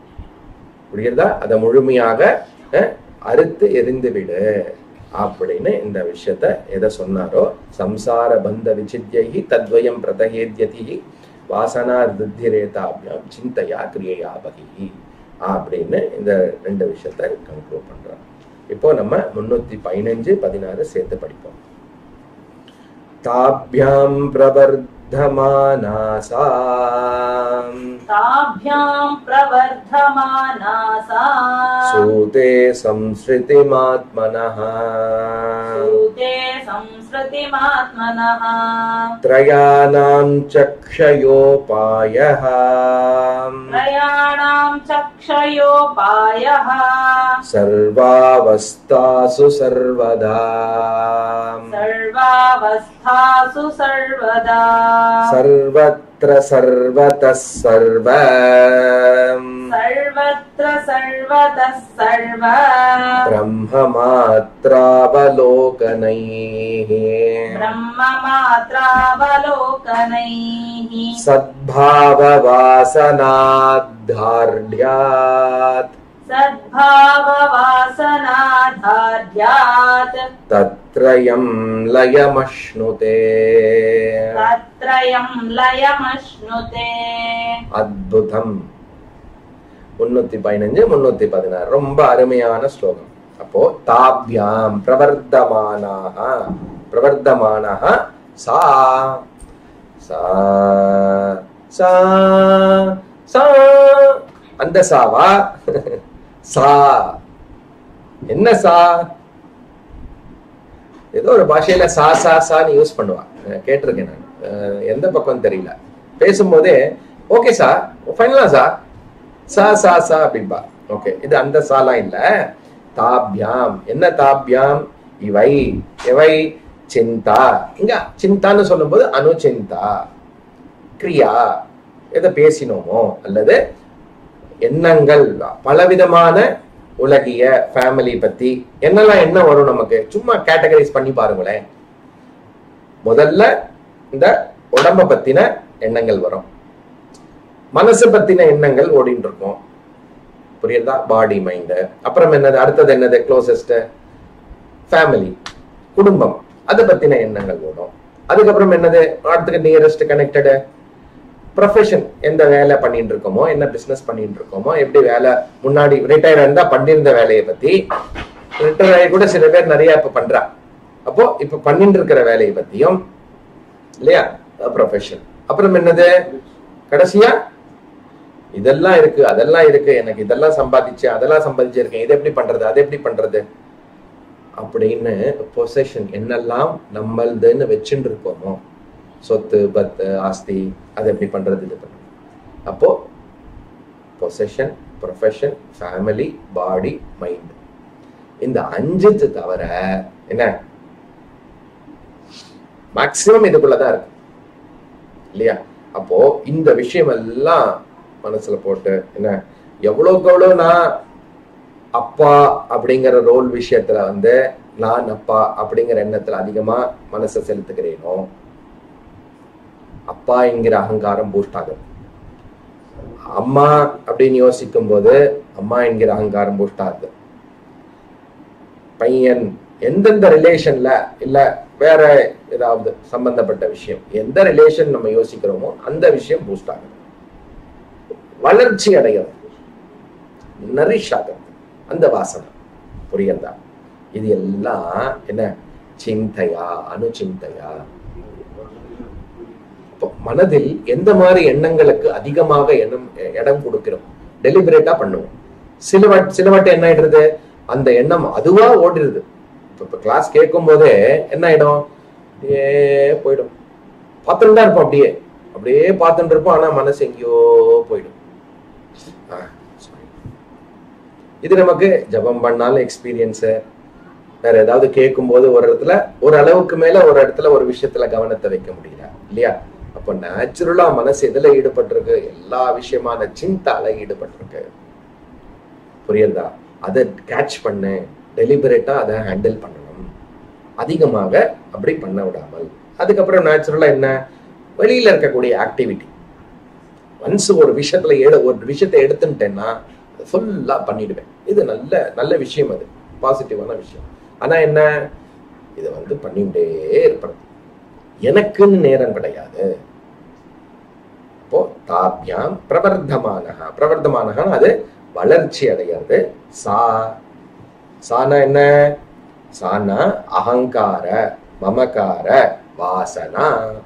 புரியுதா அதை முழுமையாக அஹ், அறுத்து எரிந்து விடு அப்படின்னு இந்த விஷயத்த எதை சொன்னாரோ சம்சார பந்த விசித்தியகி தத்வயம் பிரதகேத்யதி வாசனா திருத்திரேதாபியாம் சிந்தையா கிரியையா பகி அப்படின்னு இந்த ரெண்டு விஷயத்த கன்க்ளூட் பண்றோம் இப்போ நம்ம முன்னூத்தி பதினஞ்சு பதினாறு சேர்த்து படிப்போம் தாபியாம் பிரவர்தமானாசாம் ताभ्याम् प्रवर्धमाना सा सूते संसृतिमात्मनः सूते संस्कृतिमात्मनः त्रयाणां चक्षयोपायः त्रयाणाम् चक्षयोपायः सर्वावस्थासु सर्वदा सर्वावस्थासु सर्वदा सर्वत्र सर्वतः सर्व सर्वत्र सर्वतः सर्व ब्रह्ममात्रावलोकनैः ब्रह्ममात्रावलोकनैः सद्भाववासनाद्धार्ढ्यात् सद्भाववासनाधार्यात् तत्रयं लयमश्नुते तत्रयम् लयमश्नुते அத்புதம் முன்னூத்தி பதினஞ்சு முன்னூத்தி பதினாறு ரொம்ப அருமையான ஸ்லோகம் அப்போ தாபியாம் பிரவர்த்தமானாக பிரவர்த்தமானः சா சா சா அந்த சாவா சா என்ன சா ஏதோ ஒரு பாஷையில சா சா சான்னு யூஸ் பண்ணுவா அஹ் கேட்டிருக்கேன் நான் அஹ் எந்த பக்கம் தெரியல பேசும்போதே ஓகே சா ஃபைனலா சா சா சா சா அப்படின்பா ஓகே இது அந்த சாலாம் இல்ல தாபியாம் என்ன தாபியாம் இவை இவை சிந்தா இங்க சிந்தான்னு சொல்லும்போது அனுசிந்தா கிரியா எதை பேசினோமோ அல்லது எண்ணங்கள் பலவிதமான உலகிய ஃபேமிலி பத்தி என்னெல்லாம் என்ன வரும் நமக்கு சும்மா கேட்டகரைஸ் பண்ணி பாருங்களேன் முதல்ல இந்த உடம்ப பத்தின எண்ணங்கள் வரும் மனசு பத்தின எண்ணங்கள் ஓடிட்டு இருக்கும் புரியுதா பாடி மைண்ட் அப்புறம் என்னது அடுத்தது என்னது க்ளோசஸ்ட் ஃபேமிலி குடும்பம் அதை பத்தின எண்ணங்கள் ஓடும் அதுக்கப்புறம் என்னது அடுத்துக்கு நியரஸ்ட் கனெக்டடு ப்ரொஃபஷன் எந்த வேலை பண்ணிட்டு இருக்கோமோ என்ன பிசினஸ் பண்ணிட்டு இருக்கோமோ எப்படி வேலை முன்னாடி ரிட்டையர் இருந்தா பண்ணியிருந்த வேலையை பத்தி ரிட்டையர் ஆகி கூட சில பேர் நிறைய இப்ப பண்றா அப்போ இப்ப பண்ணிட்டு இருக்கிற வேலையை பத்தியும் இல்லையா ப்ரொஃபஷன் அப்புறம் என்னது கடைசியா இதெல்லாம் இருக்கு அதெல்லாம் இருக்கு எனக்கு இதெல்லாம் சம்பாதிச்சேன் அதெல்லாம் சம்பாதிச்சிருக்கேன் இதை எப்படி பண்றது அதை எப்படி பண்றது அப்படின்னு பொசஷன் என்னெல்லாம் நம்மள்துன்னு வச்சுட்டு இருக்கோமோ சொத்து பத்து ஆஸ்தி அதை எப்படி பண்றது இது பண்றது அப்போ possession profession family body mind இந்த அஞ்சுக்கு தவிர என்ன மேக்சிமம் இதுக்குள்ளதான் இருக்கு இல்லையா அப்போ இந்த விஷயம் எல்லாம் மனசுல போட்டு என்ன எவ்வளவுக்கு எவ்வளவு நான் அப்பா அப்படிங்கிற ரோல் விஷயத்துல வந்து நான் அப்பா அப்படிங்கிற எண்ணத்துல அதிகமா மனசை செலுத்துகிறேனோ அப்பா என்கிற அகங்காரம் பூஸ்ட் ஆகுது அம்மா அப்படின்னு யோசிக்கும் போது அம்மா என்கிற அகங்காரம் பூஸ்ட் ஆகுது பையன் எந்தெந்த ரிலேஷன்ல இல்ல வேற ஏதாவது சம்பந்தப்பட்ட விஷயம் எந்த ரிலேஷன் நம்ம யோசிக்கிறோமோ அந்த விஷயம் பூஸ்ட் ஆகுது வளர்ச்சி அடைகிறது நரிஷ் ஆகிறது அந்த வாசனை புரியுதா இது எல்லாம் என்ன சிந்தையா அணுச்சிந்தையா இப்போ மனதில் எந்த மாதிரி எண்ணங்களுக்கு அதிகமாக எண்ணம் இடம் கொடுக்கிறோம் டெலிபரேட்டா பண்ணுவோம் சில வாட் சில வாட்டி என்ன ஆயிடுறது அந்த எண்ணம் அதுவா ஓடிடுது இப்போ இப்போ கிளாஸ் கேட்கும் போதே என்ன ஆயிடும் அப்படியே போயிடும் பார்த்துட்டு தான் இருப்போம் அப்படியே அப்படியே பார்த்துட்டு இருப்போம் ஆனா மனசு எங்கேயோ போயிடும் ஆ, sorry. இது நமக்கு ஜபம் பண்ணாலும் எக்ஸ்பீரியன்ஸு வேற ஏதாவது கேட்கும்போது ஒரு இடத்துல ஒரு அளவுக்கு மேல ஒரு இடத்துல ஒரு விஷயத்துல கவனத்தை வைக்க முடியல இல்லையா அப்ப நேச்சுரலா மனசு எதுல ஈடுபட்டிருக்கு எல்லா விஷயமான சிந்தால ஈடுபட்டிருக்கு புரியுதா அதை கேட்ச் பண்ணு டெலிபரேட்டா அதை ஹேண்டில் பண்ணணும் அதிகமாக அப்படி பண்ண விடாமல் அதுக்கப்புறம் நேச்சுரலா என்ன வெளியில இருக்கக்கூடிய ஆக்டிவிட்டி ஒன்ஸ் ஒரு விஷயத்துல எடு ஒரு விஷயத்தை எடுத்துட்டேன்னா ஃபுல்லா பண்ணிடுவேன் இது நல்ல நல்ல விஷயம் அது பாசிட்டிவான விஷயம் ஆனா என்ன இதை வந்து பண்ணிட்டே இருப்பது எனக்குன்னு நேரம் கிடையாது அப்போ தாபியாம் பிரவர்த்தமானகா பிரவர்த்தமானகா அது வளர்ச்சி அடைகிறது சா சானா என்ன சானா அகங்கார மமகார வாசனா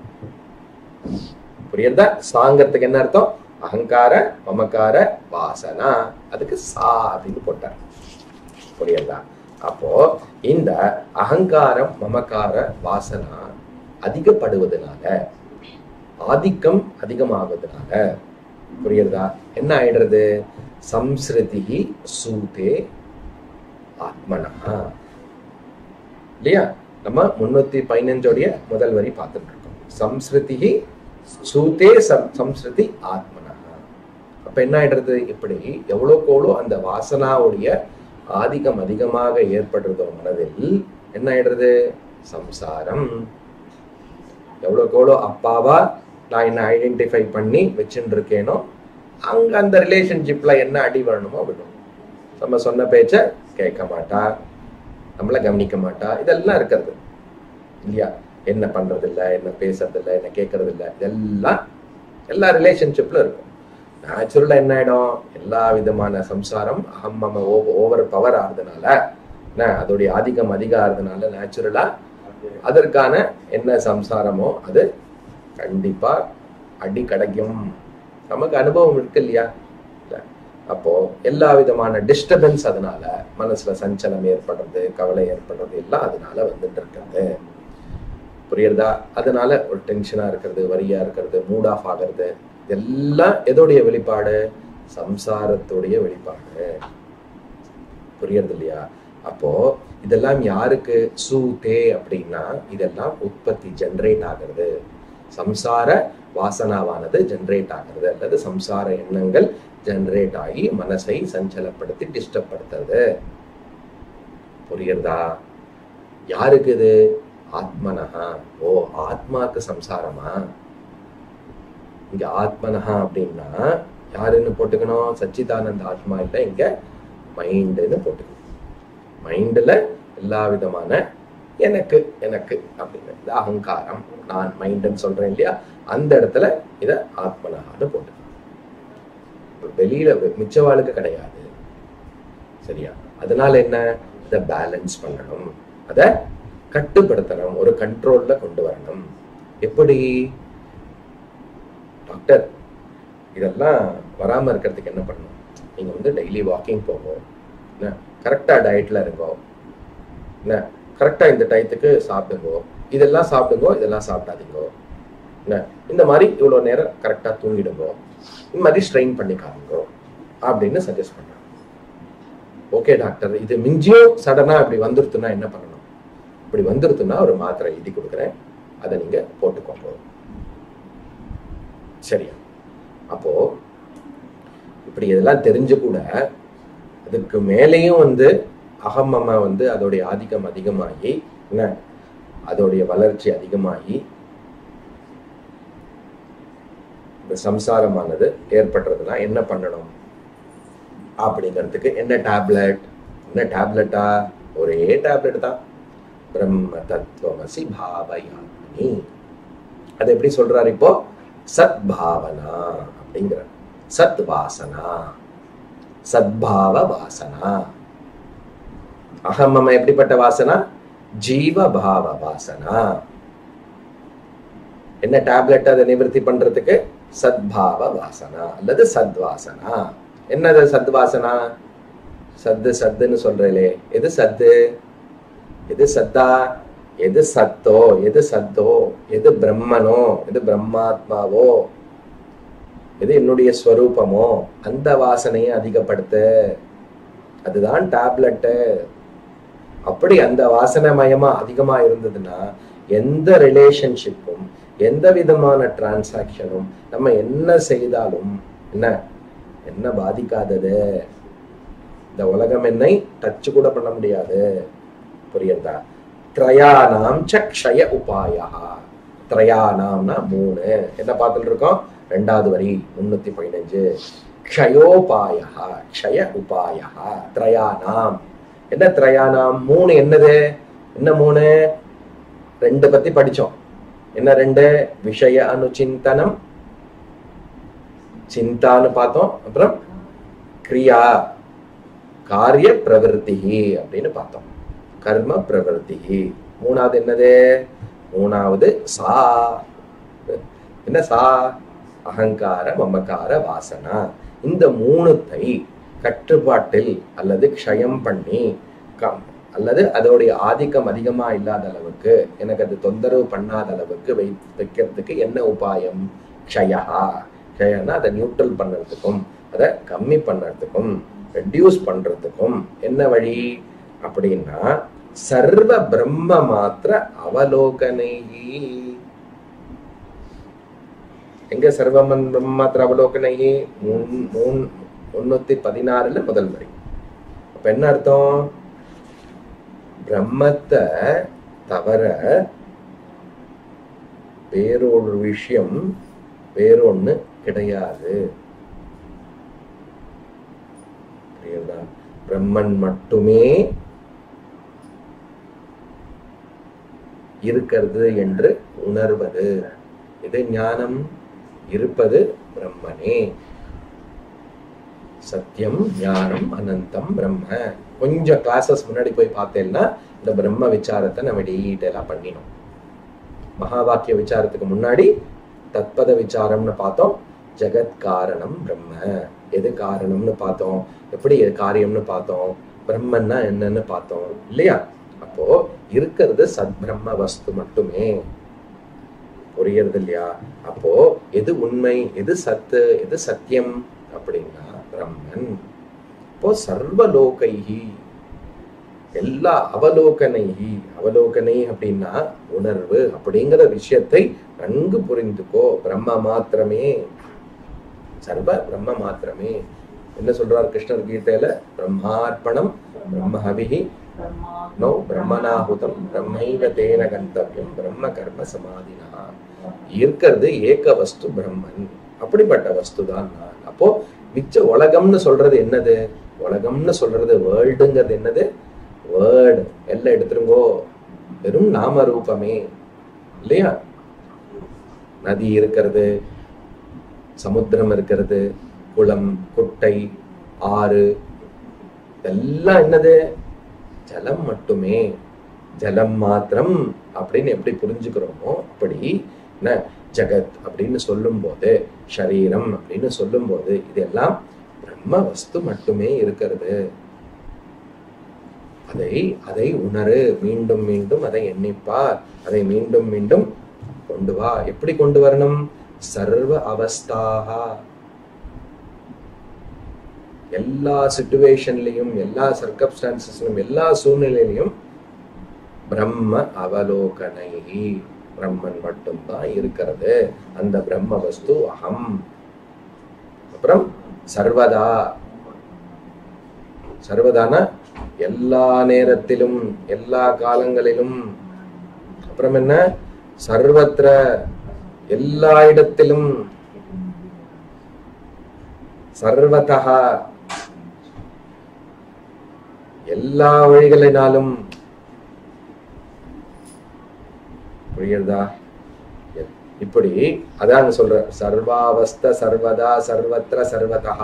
புரியுதா சாங்கிறதுக்கு என்ன அர்த்தம் அகங்கார மமகார வாசனா அதுக்கு சா அப்படின்னு போட்டார் புரியுதா அப்போ இந்த அகங்காரம் மமகார வாசனா அதிகப்படுவதனால ஆதிக்கம் அதிகமாவதனால புரியுதா என்ன ஆயிடுறது சம்ஸ்ருதி சூதே ஆத்மனா இல்லையா நம்ம முன்னூத்தி பதினஞ்சோடைய முதல் வரி பார்த்துட்டு இருக்கோம் சம்ஸ்ருதி சூதே சம் சம்ஸ்ருதி ஆத்மனா அப்ப என்ன ஆயிடுறது இப்படி எவ்வளோக்கு எவ்வளோ அந்த வாசனாவுடைய ஆதிக்கம் அதிகமாக ஏற்படுறதோ மனதில் என்ன ஆயிடுறது சம்சாரம் எவ்வளோக்கு எவ்வளோ அப்பாவா நான் என்ன ஐடென்டிஃபை பண்ணி வச்சுட்டு இருக்கேனோ அங்க அந்த ரிலேஷன்ஷிப்ல என்ன அடி வரணுமோ விடும் நம்ம சொன்ன பேச்ச கேட்க மாட்டா நம்மள கவனிக்க மாட்டா இதெல்லாம் இருக்கிறது இல்லையா என்ன பண்றது இல்ல என்ன பேசுறது இல்ல என்ன கேட்கறது இல்ல இதெல்லாம் எல்லா ரிலேஷன்ஷிப்ல இருக்கும் நேச்சுரலா என்ன ஆயிடும் எல்லா விதமான சம்சாரம் அகம் மம ஓவர் பவர் ஆகுறதுனால என்ன அதோடைய ஆதிக்கம் அதிகம் ஆகுறதுனால நேச்சுரலா அதற்கான என்ன சம்சாரமோ அது கண்டிப்பா அடி கிடைக்கும் நமக்கு அனுபவம் இருக்கு இல்லையா இல்ல அப்போ எல்லா விதமான டிஸ்டர்பன்ஸ் அதனால மனசுல சஞ்சலம் ஏற்படுறது கவலை ஏற்படுறது எல்லாம் அதனால வந்துட்டு இருக்கிறது புரியுறதா அதனால ஒரு டென்ஷனா இருக்கிறது வரியா இருக்கிறது மூட் ஆஃப் ஆகிறது இதெல்லாம் எதோடைய வெளிப்பாடு சம்சாரத்துடைய வெளிப்பாடு புரியுறது இல்லையா அப்போ இதெல்லாம் யாருக்கு சு தே அப்படின்னா இதெல்லாம் உற்பத்தி ஜென்ரேட் ஆகிறது சம்சார வாசனாவானது ஜென்ரேட் ஆகிறது அல்லது சம்சார எண்ணங்கள் ஜென்ரேட் ஆகி மனசை சஞ்சலப்படுத்தி டிஸ்டர்ப் படுத்துறது புரியுறதா யாருக்கு இது ஆத்மனஹா ஓ ஆத்மாக்கு சம்சாரமா இங்க ஆத்மனஹா அப்படின்னா யாருன்னு போட்டுக்கணும் சச்சிதானந்த ஆத்மா இல்ல இங்க மைண்டுன்னு போட்டுக்கணும் மைண்ட்ல எல்லா விதமான எனக்கு எனக்கு அப்படின்னு இந்த அகங்காரம் நான் மைண்டுன்னு சொல்றேன் இல்லையா அந்த இடத்துல இத ஆத்மனஹான்னு போட்டுக்கணும் வெளியில மிச்சவாளுக்கு கிடையாது சரியா அதனால என்ன இதை பேலன்ஸ் பண்ணணும் அத கட்டுப்படுத்தணும் ஒரு கண்ட்ரோல்ல கொண்டு வரணும் எப்படி டாக்டர் இதெல்லாம் வராம இருக்கிறதுக்கு என்ன பண்ணணும் நீங்க வந்து டெய்லி வாக்கிங் போகும் என்ன கரெக்டா டயட்ல இருங்கோ என்ன கரெக்டா இந்த டயத்துக்கு சாப்பிடுங்கோ இதெல்லாம் சாப்பிடுங்கோ இதெல்லாம் சாப்பிடாதீங்கோ என்ன இந்த மாதிரி இவ்வளவு நேரம் கரெக்டா தூங்கிடுங்கோ இந்த மாதிரி ஸ்ட்ரெயின் பண்ணிக்காதீங்கோ அப்படின்னு சஜஸ்ட் பண்றாங்க ஓகே டாக்டர் இது மிஞ்சியும் சடனா இப்படி வந்துருத்துனா என்ன பண்ணணும் இப்படி வந்துருத்துனா ஒரு மாத்திரை எழுதி கொடுக்குறேன் அதை நீங்க போட்டுக்கோங்க சரியா அப்போ இப்படி இதெல்லாம் தெரிஞ்சு கூட அதுக்கு மேலேயும் வந்து அகமம வந்து அதோடைய ஆதிக்கம் அதிகமாகி என்ன அதோடைய வளர்ச்சி அதிகமாகி இந்த சம்சாரமானது ஏற்படுறதுனா என்ன பண்ணணும் அப்படிங்கிறதுக்கு என்ன டேப்லெட் என்ன டேப்லெட்டா ஒரே டேப்லெட் தான் பிரம்ம தத்துவமசி பாவயாமி அது எப்படி சொல்றாரு இப்போ சத்பாவனா அப்படிங்கிற சத் வாசனா சத்பாவ வாசனா அகமம எப்படிப்பட்ட வாசனா ஜீவபாவ வாசனா என்ன டேப்லெட் அதை நிவர்த்தி பண்றதுக்கு சத்பாவ வாசனா அல்லது சத்வாசனா என்னது சத்வாசனா சத்து சத்துன்னு சொல்றீங்களே எது சத்து எது சத்தா எது சத்தோ எது சத்தோ எது பிரம்மனோ எது பிரம்மாத்மாவோ எது என்னுடைய ஸ்வரூபமோ அந்த வாசனையை அதிகப்படுத்த அதுதான் டேப்லெட்டு அப்படி அந்த வாசனமயமா அதிகமா இருந்ததுன்னா எந்த ரிலேஷன்ஷிப்பும் எந்த விதமான டிரான்சாக்ஷனும் நம்ம என்ன செய்தாலும் என்ன என்ன பாதிக்காதது இந்த உலகம் என்னை டச் கூட பண்ண முடியாது புரியுதா திரயானாம் சக்ஷய உபாயா திரயானாம்னா மூணு என்ன பார்த்துட்டு இருக்கோம் ரெண்டாவது வரி முன்னூத்தி பதினஞ்சு க்ஷயோபாயா க்ஷய உபாயா திரயானாம் என்ன திரயானாம் மூணு என்னது என்ன மூணு ரெண்டு பத்தி படிச்சோம் என்ன ரெண்டு விஷய அனுச்சிந்தனம் சிந்தான்னு பார்த்தோம் அப்புறம் கிரியா காரிய பிரவருத்தி அப்படின்னு பார்த்தோம் கர்ம பிரவருத்தி மூணாவது என்னது மூணாவது சா என்ன சா அகங்கார மமகார வாசனா இந்த மூணுத்தை கட்டுப்பாட்டில் அல்லது க்ஷயம் பண்ணி கம் அல்லது அதோடைய ஆதிக்கம் அதிகமா இல்லாத அளவுக்கு எனக்கு அது தொந்தரவு பண்ணாத அளவுக்கு வை வைக்கிறதுக்கு என்ன உபாயம் க்ஷயா க்ஷயம்னா அதை நியூட்ரல் பண்ணுறதுக்கும் அதை கம்மி பண்ணுறதுக்கும் ரெடியூஸ் பண்றதுக்கும் என்ன வழி அப்படின்னா சர்வ பிரம்ம மாத்திர அவலோகனை எங்க சர்வமன் பிரம்ம மாத்திர அவலோகனை மூன் மூன் முன்னூத்தி பதினாறுல முதல் வரி அப்ப என்ன அர்த்தம் பிரம்மத்தை தவிர வேறொரு விஷயம் வேறொன்னு கிடையாது புரியுதா பிரம்மன் மட்டுமே இருக்கிறது என்று உணர்வது இது ஞானம் இருப்பது பிரம்மனே சத்தியம் ஞானம் அனந்தம் பிரம்ம கொஞ்சம் கிளாஸஸ் முன்னாடி போய் பார்த்தேன்னா இந்த பிரம்ம விசாரத்தை நம்ம டீட்டெயிலா பண்ணினோம் மகா வாக்கிய விசாரத்துக்கு முன்னாடி தத்பத விசாரம்னு பார்த்தோம் ஜெகத் காரணம் பிரம்ம எது காரணம்னு பார்த்தோம் எப்படி எது காரியம்னு பார்த்தோம் பிரம்மன்னா என்னன்னு பார்த்தோம் இல்லையா அப்போ இருக்கிறது சத் பிரம்ம வஸ்து மட்டுமே புரியுறது இல்லையா அப்போ எது உண்மை எது சத்து எது சத்தியம் அப்படின்னா பிரம்மன் இப்போ சர்வலோகைஹி எல்லா அவலோகனைஹி அவலோகனை அப்படின்னா உணர்வு அப்படிங்கிற விஷயத்தை நன்கு புரிந்துக்கோ பிரம்ம மாத்திரமே சர்வ பிரம்ம மாத்திரமே என்ன சொல்றார் கிருஷ்ணர் கீதையில பிரம்மார்ப்பணம் பிரம்மஹவிஹி நோ பிரம்மனாகுதம் பிரம்மைவ தேன கந்தவியம் பிரம்ம கர்ம சமாதினா இருக்கிறது ஏக வஸ்து பிரம்மன் அப்படிப்பட்ட வஸ்து தான் நான் அப்போ மிச்ச உலகம்னு சொல்றது என்னது உலகம்னு சொல்றது வேர்ல்டுங்கிறது என்னது வேர்டு எல்லாம் எடுத்துருங்கோ வெறும் நாம ரூபமே இல்லையா நதி இருக்கிறது சமுத்திரம் இருக்கிறது குளம் குட்டை ஆறு இதெல்லாம் என்னது ஜலம் மட்டுமே ஜலம் மாத்திரம் அப்படின்னு எப்படி புரிஞ்சுக்கிறோமோ அப்படி என்ன ஜகத் அப்படின்னு சொல்லும் போது ஷரீரம் அப்படின்னு சொல்லும் போது இதெல்லாம் பிரம்ம வஸ்து மட்டுமே இருக்கிறது அதை அதை உணரு மீண்டும் மீண்டும் அதை எண்ணிப்பார் அதை மீண்டும் மீண்டும் கொண்டு வா எப்படி கொண்டு வரணும் சர்வ அவஸ்தாக எல்லா சுச்சுவேஷன்லையும் எல்லா சர்க்கம்ஸ்டான்சஸ்லையும் எல்லா சூழ்நிலையிலையும் பிரம்ம அவலோகனை பிரம்மன் மட்டும்தான் இருக்கிறது அந்த பிரம்ம வஸ்து அகம் அப்புறம் சர்வதா சர்வதான எல்லா நேரத்திலும் எல்லா காலங்களிலும் அப்புறம் என்ன சர்வத்திர எல்லா இடத்திலும் சர்வதா எல்லா வழிகளினாலும் புரியுறதா எ- இப்படி அதான் சொல்ற சர்வாவஸ்த சர்வதா சர்வத்திர சர்வதா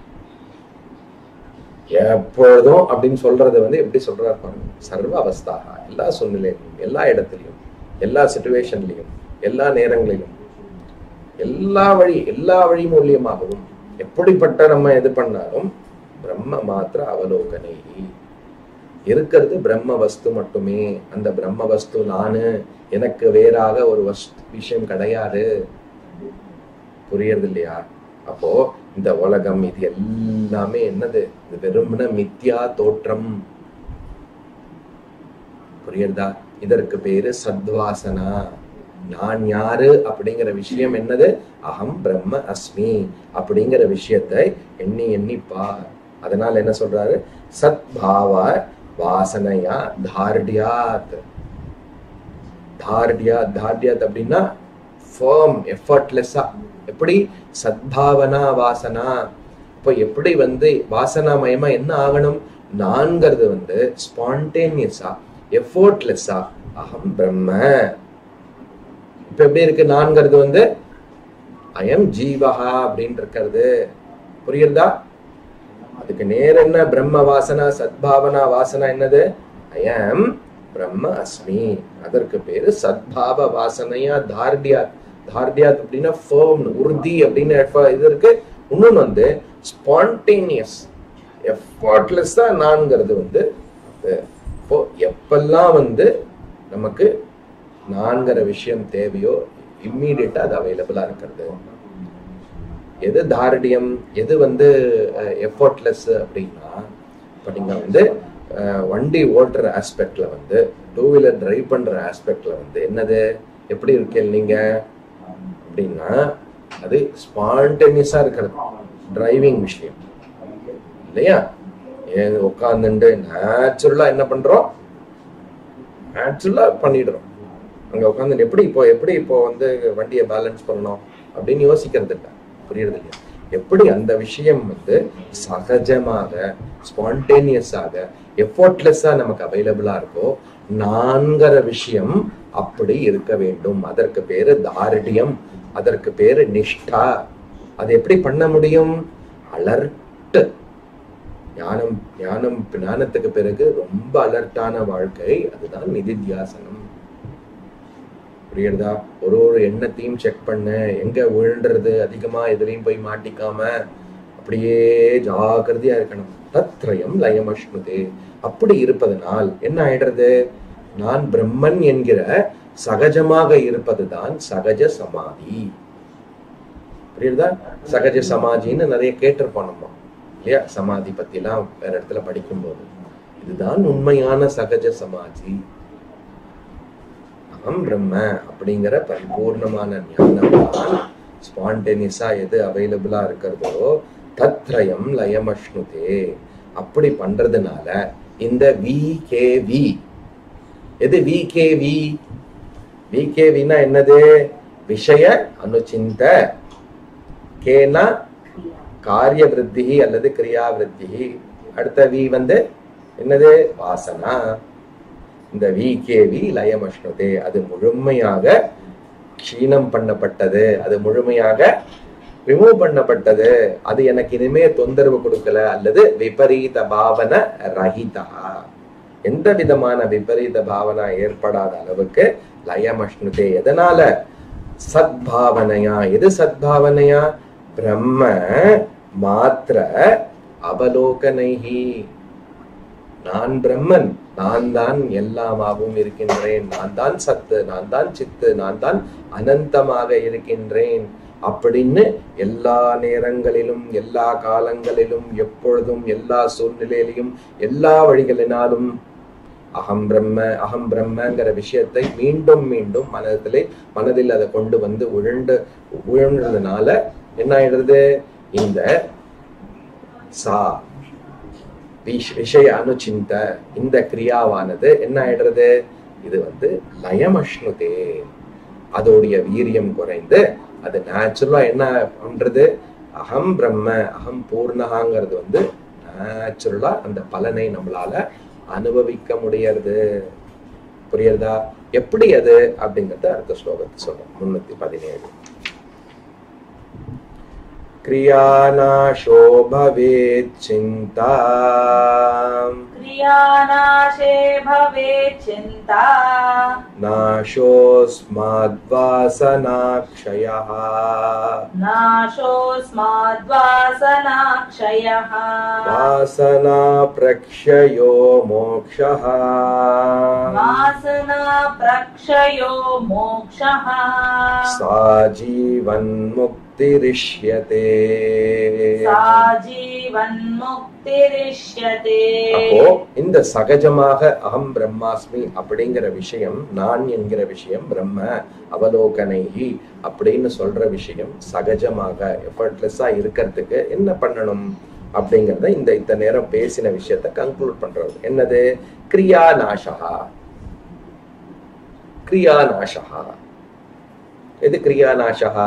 எப்பொழுதும் அப்படின்னு சொல்றது வந்து எப்படி சொல்றாரு பாருங்க சர்வ அவஸ்தாக எல்லா சூழ்நிலையிலும் எல்லா இடத்துலையும் எல்லா சுச்சுவேஷன்லையும் எல்லா நேரங்களிலும் எல்லா வழி எல்லா வழி மூலியமாகவும் எப்படிப்பட்ட நம்ம இது பண்ணாலும் பிரம்ம மாத்திர அவலோகனை இருக்கிறது பிரம்ம வஸ்து மட்டுமே அந்த பிரம்ம வஸ்து நானு எனக்கு வேறாக ஒரு வஸ்து விஷயம் கிடையாது புரியறது இல்லையா அப்போ இந்த உலகம் இது எல்லாமே என்னது இது வெறுமன மித்யா தோற்றம் புரியுறதா இதற்கு பேரு சத்வாசனா நான் யாரு அப்படிங்கிற விஷயம் என்னது அகம் பிரம்ம அஸ்மி அப்படிங்கிற விஷயத்தை எண்ணி எண்ணிப்பா அதனால என்ன சொல்றாரு சத்பாவ வாசனையா தார்டியாத் தார்டியா தார்டியாத் அப்படின்னா ஃபேம் எஃபர்ட்லெஸ்ஸா எப்படி சத்பாவனா வாசனா இப்போ எப்படி வந்து வாசனாமயமா என்ன ஆகணும் நான்கிறது வந்து ஸ்பான்டேனியஸா எஃபோர்ட்லெஸ்ஸா அகம் பிரம்ம இப்ப எப்படி இருக்கு நான்கிறது வந்து அயம் ஜீவஹா அப்படின்னு இருக்கிறது புரியுறதா அதுக்கு நேர் என்ன பிரம்ம வாசனா சத்பாவனா வாசனா என்னது அயம் பிரம்ம அஸ்மி அதற்கு பேரு சத்பாவ வாசனையா தார்டியாத் தார்டியாத் அப்படின்னா ஃபேர்ம் உறுதி அப்படின்னு எப்ப- இது இருக்கு இன்னொன்னு வந்து ஸ்பான்டேனியஸ் எஃபர்ட்லெஸ் தான் நான்கிறது வந்து அது. இப்போ எப்பெல்லாம் வந்து நமக்கு நான்கிற விஷயம் தேவையோ இம்மீடியட்டா அது அவைலபிளா இருக்கிறது எது தாரடியம் எது வந்து எஃபர்ட்லெஸ் அப்படின்னா இப்போ நீங்க வந்து அஹ், வண்டி ஓட்டுற ஆஸ்பெக்ட்ல வந்து டூ வீலர் டிரைவ் பண்ற ஆஸ்பெக்ட்ல வந்து என்னது எப்படி இருக்கீங்க நீங்க அப்படின்னா அது ஸ்பான்டேனியஸா இருக்கிறது டிரைவிங் விஷயம் இல்லையா ஏன் உட்காந்துட்டு நேச்சுரலா என்ன பண்றோம் நேச்சுரலா பண்ணிடுறோம் அங்க உட்காந்து எப்படி இப்போ எப்படி இப்போ வந்து வண்டியை பேலன்ஸ் பண்ணணும் அப்படின்னு யோசிக்கிறது இல்லை புரியுறது இல்லையா எப்படி அந்த விஷயம் வந்து சகஜமாக ஸ்பான்டேனியஸாக எஃபோர்ட்லெஸ்ஸா நமக்கு அவைலபிளா இருக்கோ நான்கிற விஷயம் அப்படி இருக்க வேண்டும் அதற்கு பேரு தார்டியம் அதற்கு பேரு நிஷ்டா அது எப்படி பண்ண முடியும் அலர்ட் ஞானம் ஞானம் ஞானத்துக்கு பிறகு ரொம்ப அலர்ட்டான வாழ்க்கை அதுதான் நிதித்தியாசனம் புரியுறதா ஒரு ஒரு எண்ணத்தையும் செக் பண்ண எங்க விழுன்றது அதிகமா எதுலையும் போய் மாட்டிக்காம அப்படியே ஜாகிரதையா இருக்கணும் தத்ரயம் லயமஷ்ணுதே அப்படி இருப்பதனால் என்ன ஆயிடுறது நான் பிரம்மன் என்கிற சகஜமாக இருப்பதுதான் சகஜ சமாதி புரியுதா சகஜ சமாதின்னு நிறைய கேட்டிருப்போம் நம்ம இல்லையா சமாதி பத்தி எல்லாம் வேற இடத்துல படிக்கும்போது இதுதான் உண்மையான சகஜ சமாதி அகம் பிரம்ம அப்படிங்கிற பரிபூர்ணமான ஞானம் தான் ஸ்பான்டேனியஸா எது அவைலபிளா இருக்கிறதோ தத்ரயம் லயமஷ்ணுதே அப்படி பண்றதுனால இந்த வி கே வி எது V K V V K வினா என்னது விஷய அனுச்சிந்த கேனா காரிய விருத்தி அல்லது கிரியா விருத்தி அடுத்த வி வந்து என்னது வாசனா இந்த வி கே வி லயமஷ்ணுதே அது முழுமையாக க்ஷீணம் பண்ணப்பட்டது அது முழுமையாக ரிமூவ் பண்ணப்பட்டது அது எனக்கு இனிமே தொந்தரவு கொடுக்கல அல்லது விபரீத பாவன ரஹிதா எந்த விதமான விபரீத பாவனா ஏற்படாத அளவுக்கு லயமஷ்ணுதே எதனால சத்பாவனையா எது சத்பாவனையா பிரம்ம மாத்திர அவலோகனைஹி நான் பிரம்மன் நான் தான் எல்லாமாகவும் இருக்கின்றேன் நான் தான் சத்து நான் தான் சித்து நான் தான் அனந்தமாக இருக்கின்றேன் அப்படின்னு எல்லா நேரங்களிலும் எல்லா காலங்களிலும் எப்பொழுதும் எல்லா சூழ்நிலையிலும் எல்லா வழிகளினாலும் அகம் பிரம்ம அகம் பிரம்மங்கிற விஷயத்தை மீண்டும் மீண்டும் மனதிலே மனதில் அதை கொண்டு வந்து உழண்டு உழன்றதுனால என்ன ஆயிடுறது இந்த சா விஷ- விஷய அனுச்சிந்த இந்த கிரியாவானது என்ன ஆயிடுறது இது வந்து லயமஷ்ணுதே அதோடைய வீரியம் குறைந்து அது நேச்சுரலா என்ன பண்றது அகம் பிரம்ம அகம் பூர்ணகாங்கிறது வந்து நேச்சுரலா அந்த பலனை நம்மளால அனுபவிக்க முடியறது புரியுறதா எப்படி அது அப்படிங்கறத அடுத்த ஸ்லோகத்தை சொல்றோம் முன்னூத்தி பதினேழு क्रियानाशो भवेत् चिन्ता क्रियानाशे भवेत् चिन्ता नाशोऽस्माद्वासनाक्षयः नाशोऽस्माद्वासनाक्षयः वासना प्रक्षयो मोक्षः वासना प्रक्षयो मोक्षः सा जीवन्मुक्तिरिष्यते सा जीवन्मुक्तिरिष्यते அப்போ இந்த சகஜமாக அகம் பிரம்மாஸ்மி அப்படிங்கிற விஷயம் நான் என்கிற விஷயம் பிரம்ம அவலோகனைஹி அப்படின்னு சொல்ற விஷயம் சகஜமாக எஃபர்ட்லெஸ்ஸா இருக்கிறதுக்கு என்ன பண்ணணும் அப்படிங்கறத இந்த இத்தனை நேரம் பேசின விஷயத்த கன்க்ளூட் பண்றது என்னது கிரியா நாசகா கிரியா நாசகா எது கிரியா நாசகா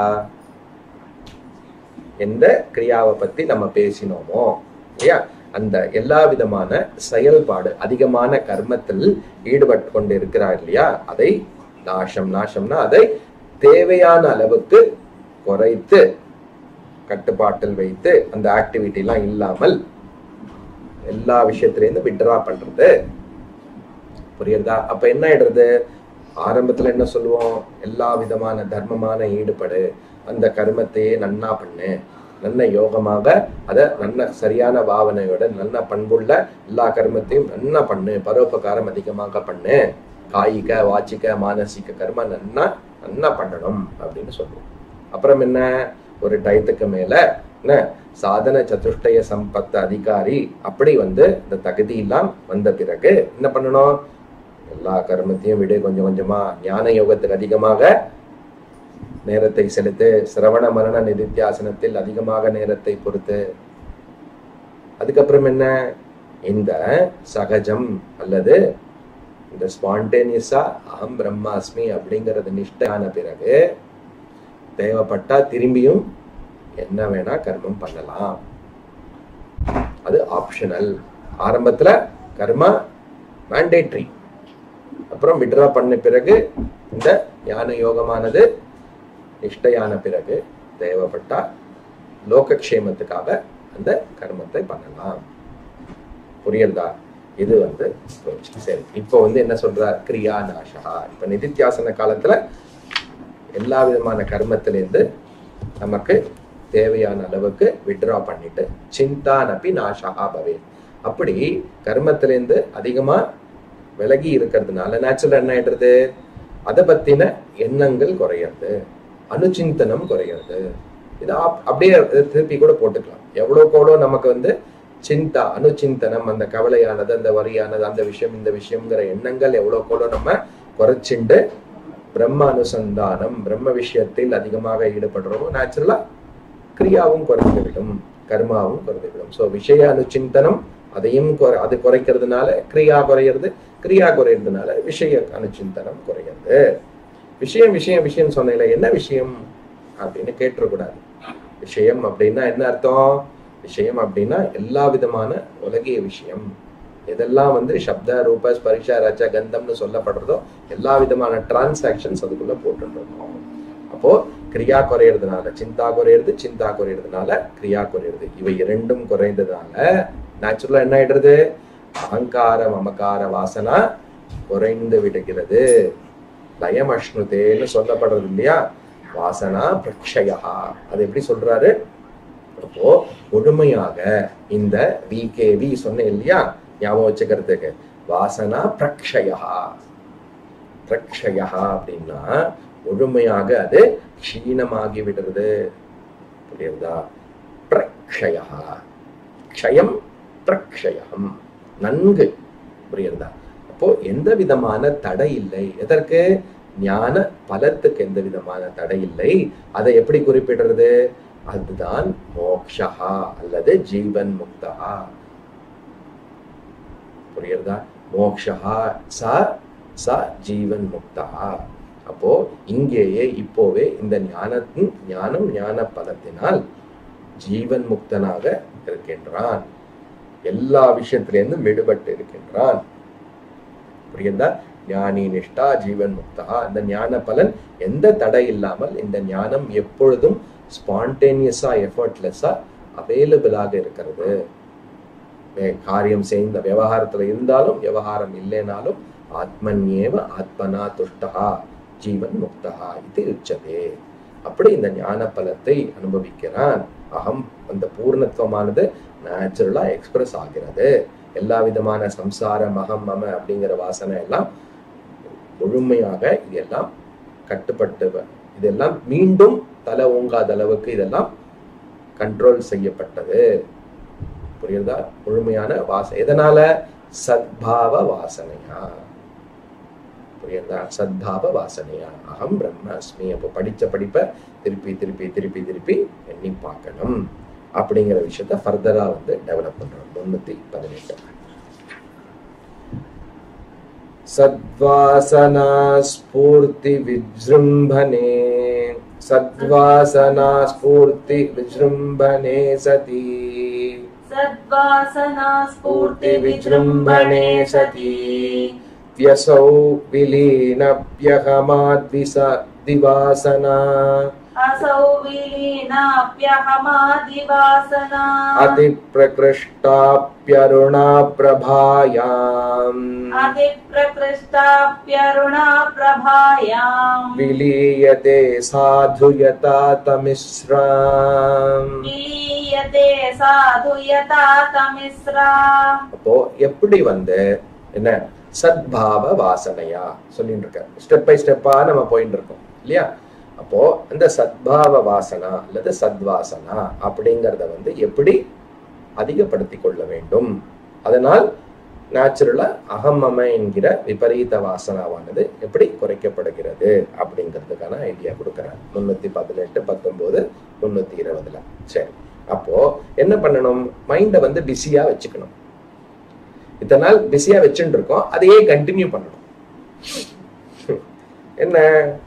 எந்த கிரியாவை பத்தி நம்ம பேசினோமோ இல்லையா அந்த எல்லா விதமான செயல்பாடு அதிகமான கர்மத்தில் ஈடுபட்டு கொண்டு இருக்கிறார் இல்லையா அதை நாசம் நாசம்னா அதை தேவையான அளவுக்கு குறைத்து கட்டுப்பாட்டில் வைத்து அந்த ஆக்டிவிட்டி எல்லாம் இல்லாமல் எல்லா விஷயத்திலேருந்து விட்ரா பண்றது புரியுறதா அப்ப என்ன ஆயிடுறது ஆரம்பத்துல என்ன சொல்லுவோம் எல்லா விதமான தர்மமான ஈடுபாடு அந்த கர்மத்தையே நன்னா பண்ணு நல்ல யோகமாக அத நல்ல சரியான பாவனையோட நல்ல பண்புள்ள எல்லா கர்மத்தையும் நன்னா பண்ணு பரோபகாரம் அதிகமாக பண்ணு காயிக வாச்சிக்க மானசிக கர்ம நன்னா நன்னா பண்ணணும் அப்படின்னு சொல்லுவோம் அப்புறம் என்ன ஒரு டயத்துக்கு மேல என்ன சாதன சதுஷ்டய சம்பத்த அதிகாரி அப்படி வந்து இந்த தகுதி எல்லாம் வந்த பிறகு என்ன பண்ணணும் எல்லா கர்மத்தையும் விடு கொஞ்சம் கொஞ்சமா ஞான யோகத்துக்கு அதிகமாக நேரத்தை செலுத்து சிரவண மரண நிதித்தியாசனத்தில் அதிகமாக நேரத்தை பொறுத்து அதுக்கப்புறம் என்ன இந்த சகஜம் அல்லது இந்த ஸ்பான்டேனியஸா அகம் பிரம்மாஸ்மி அப்படிங்கறது நிஷ்டையான பிறகு தேவைப்பட்டா திரும்பியும் என்ன வேணா கர்மம் பண்ணலாம் அது ஆப்ஷனல் ஆரம்பத்துல கர்மா மேண்டேட்ரி அப்புறம் விட்ரா பண்ண பிறகு இந்த ஞான யோகமானது நிஷ்டையான பிறகு தேவைப்பட்டா லோகக்ஷேமத்துக்காக அந்த கர்மத்தை பண்ணலாம் புரியுறதா இது வந்து approach. சரி இப்போ வந்து என்ன சொல்றார் கிரியா நாசகா இப்ப நிதித்தியாசன காலத்துல எல்லா விதமான கர்மத்திலிருந்து நமக்கு தேவையான அளவுக்கு விட்ரா பண்ணிட்டு சிந்தா நபி நாஷா பவே அப்படி கர்மத்திலேருந்து அதிகமா விலகி இருக்கிறதுனால நேச்சுரல் என்ன ஆயிடுறது அதை பத்தின எண்ணங்கள் குறையிறது அனுச்சிந்தனம் குறையிறது இது அப்- அப்படியே இதை திருப்பி கூட போட்டுக்கலாம் எவ்வளோக்கு எவ்வளோ நமக்கு வந்து சிந்தா அனுச்சிந்தனம் அந்த கவலையானது அந்த வரியானது அந்த விஷயம் இந்த விஷயம்ங்கிற எண்ணங்கள் எவ்வளோக்கு எவ்வளோ நம்ம குறைச்சிண்டு பிரம்ம அனுசந்தானம் பிரம்ம விஷயத்தில் அதிகமாக ஈடுபடுறோமோ நேச்சுரலா கிரியாவும் குறைந்துவிடும் கர்மாவும் குறைந்துவிடும் ஸோ விஷய அனுச்சிந்தனம் அதையும் குறை அது குறைக்கிறதுனால கிரியா குறையிறது கிரியா குறையிறதுனால விஷய அனுச்சிந்தனம் குறையிறது விஷயம் விஷயம் விஷயம் சொன்னீங்களே என்ன விஷயம் அப்படின்னு கேட்டுறக்கூடாது விஷயம் அப்படின்னா என்ன அர்த்தம் விஷயம் அப்படின்னா எல்லா விதமான உலகிய விஷயம் எதெல்லாம் வந்து சப்த ரூப ஸ்பரிஷ ரச்ச கந்தம்னு சொல்லப்படுறதோ எல்லா விதமான டிரான்சாக்ஷன்ஸ் அதுக்குள்ள போட்டுருக்கோம் அப்போ கிரியா குறையிறதுனால சிந்தா குறையிறது சிந்தா குறையிறதுனால கிரியா குறையிறது இவை இரண்டும் குறைந்ததுனால நேச்சுரலா என்ன ஆயிடுறது அகங்கார மமகார வாசனா குறைந்து விடுகிறது லயம் அஷ்ணுதேன்னு சொல்லப்படுறது இல்லையா வாசனா பிரக்ஷயா அது எப்படி சொல்றாரு அப்போ முழுமையாக இந்த விகேவி சொன்னேன் இல்லையா ஞாபகம் வச்சுக்கிறதுக்கு வாசனா பிரக்ஷயா பிரக்ஷயா அப்படின்னா முழுமையாக அது க்ஷீணமாகி விடுறது புரியுதா பிரக்ஷயா க்ஷயம் பிரக்ஷயம் நன்கு புரியுறதா அப்போ எந்த விதமான தடை இல்லை எதற்கு ஞான பலத்துக்கு எந்த விதமான தடை இல்லை அதை எப்படி குறிப்பிடுறது அதுதான் மோக்ஷா அல்லது ஜீவன் முக்தா புரியுறதா மோக்ஷா ச ச ஜீவன் முக்தா அப்போ இங்கேயே இப்போவே இந்த ஞானத்தின் ஞானம் ஞான பலத்தினால் ஜீவன் முக்தனாக இருக்கின்றான் எல்லா விஷயத்திலிருந்தும் விடுபட்டு இருக்கின்றான் புரியுதா ஞானி நிஷ்டா ஜீவன் முக்தா இந்த ஞான பலன் எந்த தடை இல்லாமல் இந்த ஞானம் எப்பொழுதும் ஸ்பான்டேனியஸா எஃபர்ட்லெஸ்ஸா அவைலபிளாக இருக்கிறது வே- காரியம் செய்த விவகாரத்துல இருந்தாலும் விவகாரம் இல்லைனாலும் ஆத்மன்யேவ ஆத்மனா துஷ்டா ஜீவன் முக்தா இது உச்சதே அப்படி இந்த ஞான பலத்தை அனுபவிக்கிறான் அகம் அந்த பூர்ணத்துவமானது நேச்சுரலா எக்ஸ்பிரஸ் ஆகிறது எல்லா விதமான சம்சாரம் அகம் மம அப்படிங்கிற வாசனை எல்லாம் முழுமையாக இதெல்லாம் கட்டுப்பட்டு வ- இதெல்லாம் மீண்டும் தலை ஓங்காத அளவுக்கு இதெல்லாம் கண்ட்ரோல் செய்யப்பட்டது புரியுதா முழுமையான வாச எதனால சத்பாவ வாசனையா புரியுதா சத்பாவ வாசனையா அகம் பிரம்ம அஸ்மி அப்போ படிச்ச படிப்பை திருப்பி திருப்பி திருப்பி திருப்பி எண்ணி பார்க்கணும் அப்படிங்கிற விஷயத்த ஃபர்தரா வந்து டெவலப் பண்றோம் முன்னூத்தி பதினெட்டு सद्वासना स्फूर्ति विजृम्भणे सद्वासना स्फूर्ति विजृम्भणे सति सद्वासना स्फूर्ति विजृम्भणे सति व्यसौ विलीनप्यहमाद्विस दिवासना असौ विलीनाप्यहमादिवासना अतिप्रकृष्टाप्यरुणा प्रभायाम् अतिप्रकृष्टाप्यरुणा प्रभायाम् विलीयते साधु यथा तमिश्राम् विलीयते साधु यथा तमिस्रा அப்போ எப்படி வந்து என்ன சத்பாவ வாசனையா சொல்லிட்டு இருக்க ஸ்டெப் பை ஸ்டெப்பா நம்ம போயிட்டு இருக்கோம் இல்லையா அப்போ அந்த சத்பாவ வாசனா அல்லது சத்வாசனா அப்படிங்கறத வந்து எப்படி அதிகப்படுத்திக் கொள்ள வேண்டும் அதனால் நேச்சுரலா அகமம என்கிற விபரீத வாசனாவானது எப்படி குறைக்கப்படுகிறது அப்படிங்கிறதுக்கான ஐடியா கொடுக்குறேன் முன்னூத்தி பதினெட்டு பத்தொன்பது முன்னூத்தி இருபதுல சரி அப்போ என்ன பண்ணணும் மைண்டை வந்து பிஸியா வச்சுக்கணும் இத்தனை நாள் பிஸியா வச்சுட்டு இருக்கோம் அதையே கண்டினியூ பண்ணணும் என்ன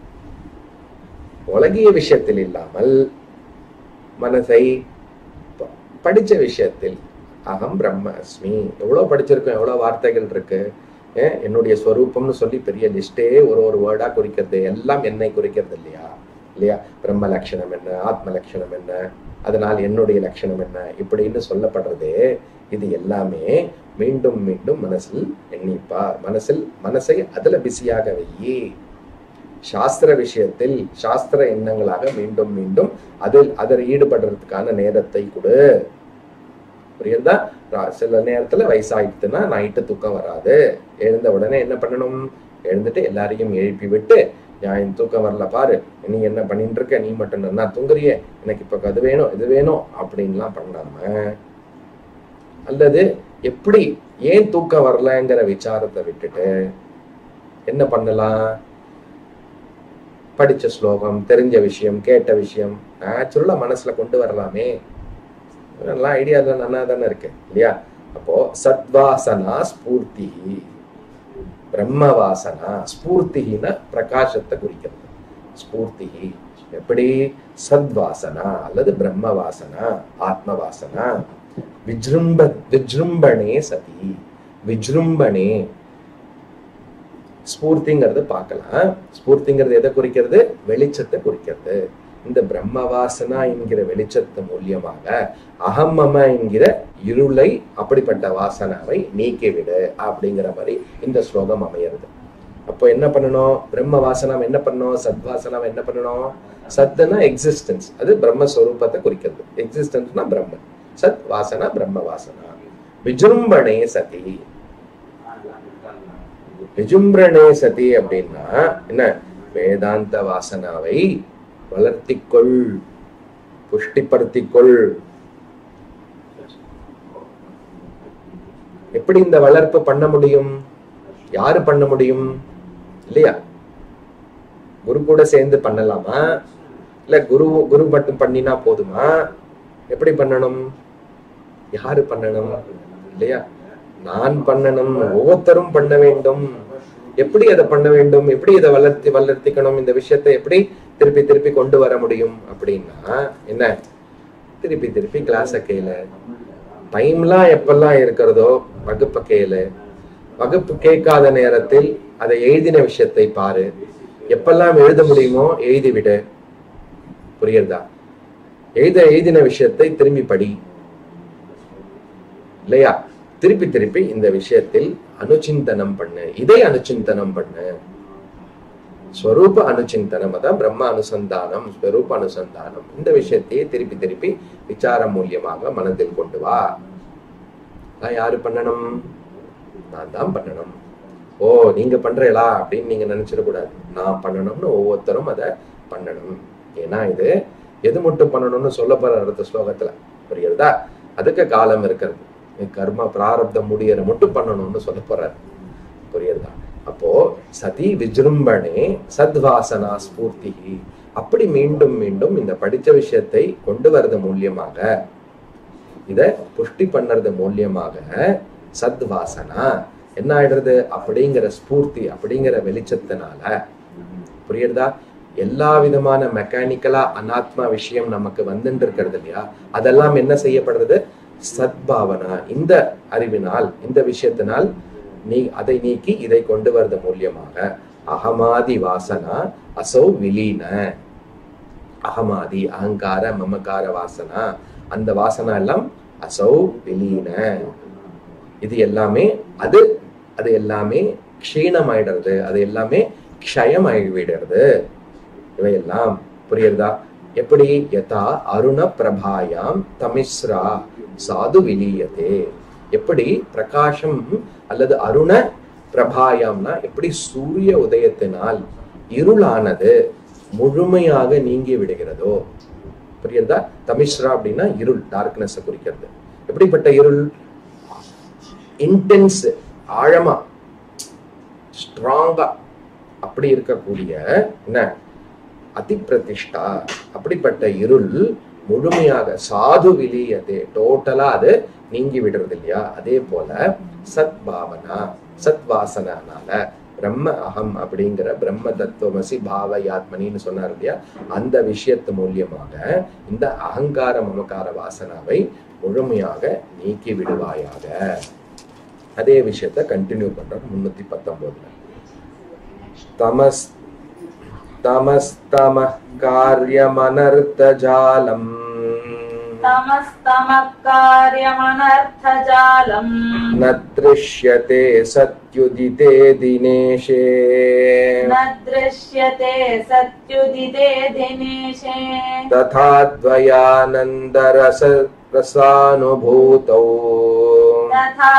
உலகிய விஷயத்தில் இல்லாமல் மனசை ப- படிச்ச விஷயத்தில் அகம் பிரம்ம அஸ்மி எவ்வளவு படிச்சிருக்கோம் எவ்வளவு வார்த்தைகள் இருக்கு ஏன் என்னுடைய ஸ்வரூபம்னு சொல்லி பெரிய லிஸ்டே ஒரு ஒரு வேர்டா குறிக்கிறது எல்லாம் என்னை குறிக்கிறது இல்லையா இல்லையா பிரம்ம லட்சணம் என்ன ஆத்ம லட்சணம் என்ன அதனால் என்னுடைய லட்சணம் என்ன இப்படின்னு சொல்லப்படுறதே இது எல்லாமே மீண்டும் மீண்டும் மனசில் எண்ணிப்பார் மனசில் மனசை அதுல பிஸியாக வையி சாஸ்திர விஷயத்தில் சாஸ்திர எண்ணங்களாக மீண்டும் மீண்டும் அதில் அதில் ஈடுபடுறதுக்கான நேரத்தை கொடு புரியுதா ரா- சில நேரத்துல வயசாயிடுச்சுன்னா நைட்டு தூக்கம் வராது எழுந்த உடனே என்ன பண்ணணும் எழுந்துட்டு எல்லாரையும் எழுப்பி விட்டு நான் என் தூக்கம் வரல பாரு நீ என்ன பண்ணிட்டு இருக்க நீ மட்டும் நல்லா தூங்குறியே எனக்கு இப்ப அது வேணும் இது வேணும் அப்படின்லாம் பண்ணாம அல்லது எப்படி ஏன் தூக்கம் வரலங்கிற விசாரத்தை விட்டுட்டு என்ன பண்ணலாம் படிச்ச ஸ்லோகம் தெரிஞ்ச விஷயம் கேட்ட விஷயம் நேச்சுரலா மனசுல கொண்டு வரலாமே இதெல்லாம் ஐடியா நல்லா தானே இருக்கு இல்லையா அப்போ சத்வாசனா ஸ்பூர்த்தி பிரம்ம வாசனா ஸ்பூர்த்திகின பிரகாசத்தை குறிக்கிறது ஸ்பூர்த்தி எப்படி சத்வாசனா அல்லது பிரம்ம வாசனா ஆத்ம வாசனா விஜృంభ விஜృంభணே சதி விஜృంభணே ஸ்பூர்த்திங்கிறது பார்க்கலாம் ஸ்பூர்த்திங்கிறது எதை குறிக்கிறது வெளிச்சத்தை குறிக்கிறது இந்த பிரம்ம வாசனா என்கிற வெளிச்சத்து மூலியமாக அகம்மம என்கிற இருளை அப்படிப்பட்ட வாசனாவை நீக்கிவிடு அப்படிங்கிற மாதிரி இந்த ஸ்லோகம் அமையிறது அப்போ என்ன பண்ணணும் பிரம்ம வாசனம் என்ன பண்ணணும் சத்வாசனம் என்ன பண்ணணும் சத்துனா எக்ஸிஸ்டன்ஸ் அது பிரம்மஸ்வரூபத்தை குறிக்கிறது எக்ஸிஸ்டன்ஸ்னா பிரம்ம சத் வாசனா பிரம்ம வாசனா விஜృంభணே சதி விஜும்பிரணே சதி அப்படின்னா என்ன வேதாந்த வாசனாவை வளர்த்திக்கொள் புஷ்டிப்படுத்திக்கொள் எப்படி இந்த வளர்ப்பு பண்ண முடியும் யாரு பண்ண முடியும் இல்லையா குரு கூட சேர்ந்து பண்ணலாமா இல்ல குரு குரு மட்டும் பண்ணினா போதுமா எப்படி பண்ணணும் யாரு பண்ணணும் இல்லையா நான் பண்ணணும் ஒவ்வொருத்தரும் பண்ண வேண்டும் எப்படி அதை பண்ண வேண்டும் எப்படி இதை வளர்த்தி வளர்த்திக்கணும் இந்த விஷயத்தை எப்படி திருப்பி திருப்பி கொண்டு வர முடியும் அப்படின்னா என்ன திருப்பி திருப்பி கிளாஸ கேளு டைம்லாம் எப்பெல்லாம் இருக்கிறதோ வகுப்ப கேளு வகுப்பு கேட்காத நேரத்தில் அதை எழுதின விஷயத்தை பாரு எப்பெல்லாம் எழுத முடியுமோ எழுதி விடு புரியுறதா எழுத எழுதின விஷயத்தை திரும்பி படி இல்லையா திருப்பி திருப்பி இந்த விஷயத்தில் அனுச்சிந்தனம் பண்ணு இதை அனுச்சிந்தனம் பண்ணு ஸ்வரூப அனுச்சிந்தனம் அதான் பிரம்ம அனுசந்தானம் ஸ்வரூப அனுசந்தானம் இந்த விஷயத்தையே திருப்பி திருப்பி விசாரம் மூலியமாக மனதில் கொண்டு வா நான் யாரு பண்ணணும் நான் தான் பண்ணணும் ஓ நீங்க பண்றீங்களா அப்படின்னு நீங்க நினைச்சிடக்கூடாது நான் பண்ணணும்னு ஒவ்வொருத்தரும் அதை பண்ணணும் ஏன்னா இது எது மட்டும் பண்ணணும்னு சொல்ல போற அடுத்த ஸ்லோகத்துல புரியுறதா அதுக்கு காலம் இருக்கிறது கர்ம பிராரப்தம் முடியற மட்டும் பண்ணணும்னு சொல்ல போறாரு புரியுறதா அப்போ சதி விஜృంభணே சத்வாசனா ஸ்பூர்த்தி அப்படி மீண்டும் மீண்டும் இந்த படிச்ச விஷயத்தை கொண்டு வர்றது மூலியமாக இத புஷ்டி பண்றது மூலியமாக சத்வாசனா என்ன ஆயிடுறது அப்படிங்கிற ஸ்பூர்த்தி அப்படிங்கிற வெளிச்சத்தினால புரியுறதா எல்லா விதமான மெக்கானிக்கலா அனாத்மா விஷயம் நமக்கு வந்துட்டு இருக்கிறது இல்லையா அதெல்லாம் என்ன செய்யப்படுறது சத்பாவனா இந்த அறிவினால் இந்த விஷயத்தினால் நீ அதை நீக்கி இதை கொண்டு வருது மூலியமாக அகமாதி வாசனா அசௌ விலீன அகமாதி அகங்கார மமகார வாசனா அந்த வாசனா எல்லாம் அசௌ விலீன இது எல்லாமே அது அது எல்லாமே க்ஷீணமாயிடுறது அது எல்லாமே க்ஷயமாகிவிடுறது இவையெல்லாம் புரியுறதா எப்படி யதா அருண பிரபாயாம் தமிஸ்ரா சாது விலீயதே எப்படி பிரகாசம் அல்லது அருண பிரபாயாம்னா எப்படி சூரிய உதயத்தினால் இருளானது முழுமையாக நீங்கி விடுகிறதோ புரியுறதா தமிஸ்ரா அப்படின்னா இருள் டார்க்னஸ் குறிக்கிறது எப்படிப்பட்ட இருள் இன்டென்ஸ் ஆழமா ஸ்ட்ராங்கா அப்படி இருக்கக்கூடிய என்ன அதிப்பிரதிஷ்டா அப்படிப்பட்ட இருள் முழுமையாக சாது விலியதே டோட்டலா அது நீங்கி விடுறது இல்லையா அதே போல சத் பாவனா சத் வாசனால பிரம்ம அகம் அப்படிங்கிற பிரம்ம தத்துவமசி பாவயாத்மனின்னு சொன்னார் இல்லையா அந்த விஷயத்து மூலியமாக இந்த அகங்கார மமகார வாசனாவை முழுமையாக நீக்கி விடுவாயாக அதே விஷயத்த கண்டினியூ பண்றோம் முன்னூத்தி பத்தொன்பதுல தமஸ் தமஸ்தம காரியமனர்த்த ஜாலம் तमस्तमः कार्यमनर्थजालम् न दृश्यते सत्युदिते दिनेशे न दृश्यते सत्युदिते दिनेशे तथा द्वयानन्दरस रसानुभूतौ तथा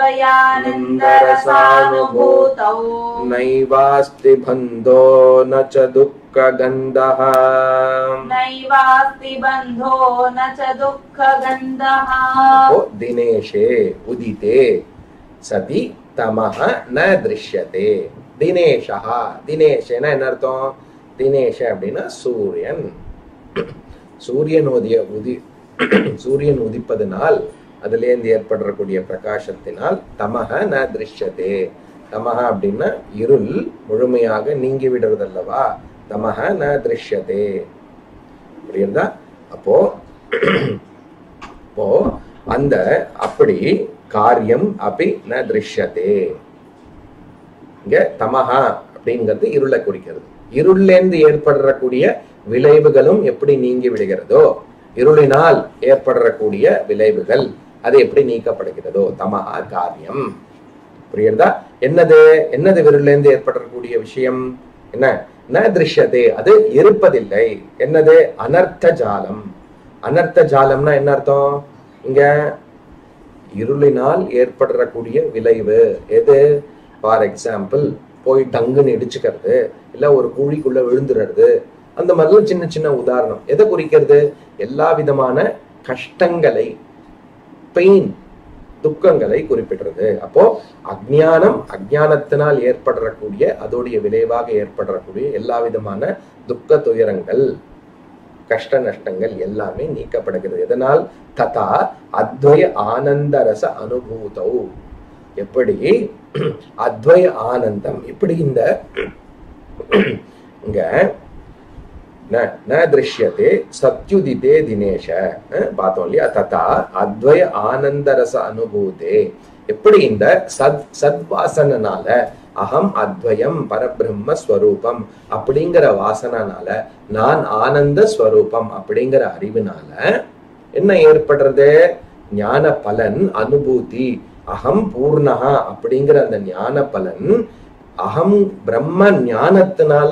द्वयानन्दरसानुभूतौ नैवास्ति बन्धो न च दुःखगन्धः नैवास्ति बन्धो न च दुःखगन्धः அப்போ தினேஷே உதிதே சதி தமஹ ந திருஷ்யதே தினேஷா தினேஷனா என்ன அர்த்தம் தினேஷ அப்படின்னா சூரியன் சூரியன் உதிய உதி சூரியன் உதிப்பதனால் அதிலேருந்து ஏற்படக்கூடிய பிரகாசத்தினால் தமஹ ந திருஷ்யதே தமஹ அப்படின்னா இருள் முழுமையாக நீங்கி விடுறதல்லவா தமஹ ந திருஷ்யதே புரியுதா அப்போ அப்போ அந்த அப்படி காரியம் அப்படி ந திருஷ்யதே இங்க தமஹா அப்படிங்கிறது இருளை குறிக்கிறது இருளிலேருந்து ஏற்படக்கூடிய விளைவுகளும் எப்படி நீங்கி விடுகிறதோ இருளினால் ஏற்படக்கூடிய விளைவுகள் அது எப்படி நீக்கப்படுகிறதோ தமஹா காரியம் புரியுறதா என்னது என்னது இருளிலேருந்து ஏற்படக்கூடிய விஷயம் என்ன ந திருஷ்யதே அது இருப்பதில்லை என்னது அனர்த்த ஜாலம் அனர்த்த ஜாலம்னா என்ன அர்த்தம் இங்க இருளினால் ஏற்படக்கூடிய விளைவு எது ஃபார் எக்ஸாம்பிள் போய் டங்குன்னு இடிச்சுக்கிறது இல்ல ஒரு குழிக்குள்ள விழுந்துடுறது அந்த மாதிரிலாம் சின்ன சின்ன உதாரணம் எதை குறிக்கிறது எல்லா விதமான கஷ்டங்களை பெயின் துக்கங்களை குறிப்பிடுறது அப்போ அஜ்ஞானம் அஜ்ஞானத்தினால் ஏற்படக்கூடிய அதோடைய விளைவாக ஏற்படக்கூடிய எல்லா விதமான துக்க துயரங்கள் கஷ்ட நஷ்டங்கள் எல்லாமே நீக்கப்படுகிறது எதனால் ததா அத்வய ஆனந்த ரச அனுபூதௌ எப்படி அத்வய ஆனந்தம் எப்படி இந்த இங்க ந ந திருஷ்யத்தே சத்யுதிதே தினேஷ அஹ், பார்த்தோம் இல்லையா ததா அத்வய ஆனந்த ரச அனுபூதே எப்படி இந்த சத் சத்வாசனால அகம் அத்வயம் பரபிரம்ம ஸ்வரூபம் அப்படிங்கிற வாசனால நான் ஆனந்த ஸ்வரூபம் அப்படிங்கிற அறிவினால என்ன ஏற்படுறது ஞான பலன் அனுபூதி அகம் பூர்ணகா அப்படிங்கிற அந்த ஞான பலன் அகம் பிரம்ம ஞானத்தினால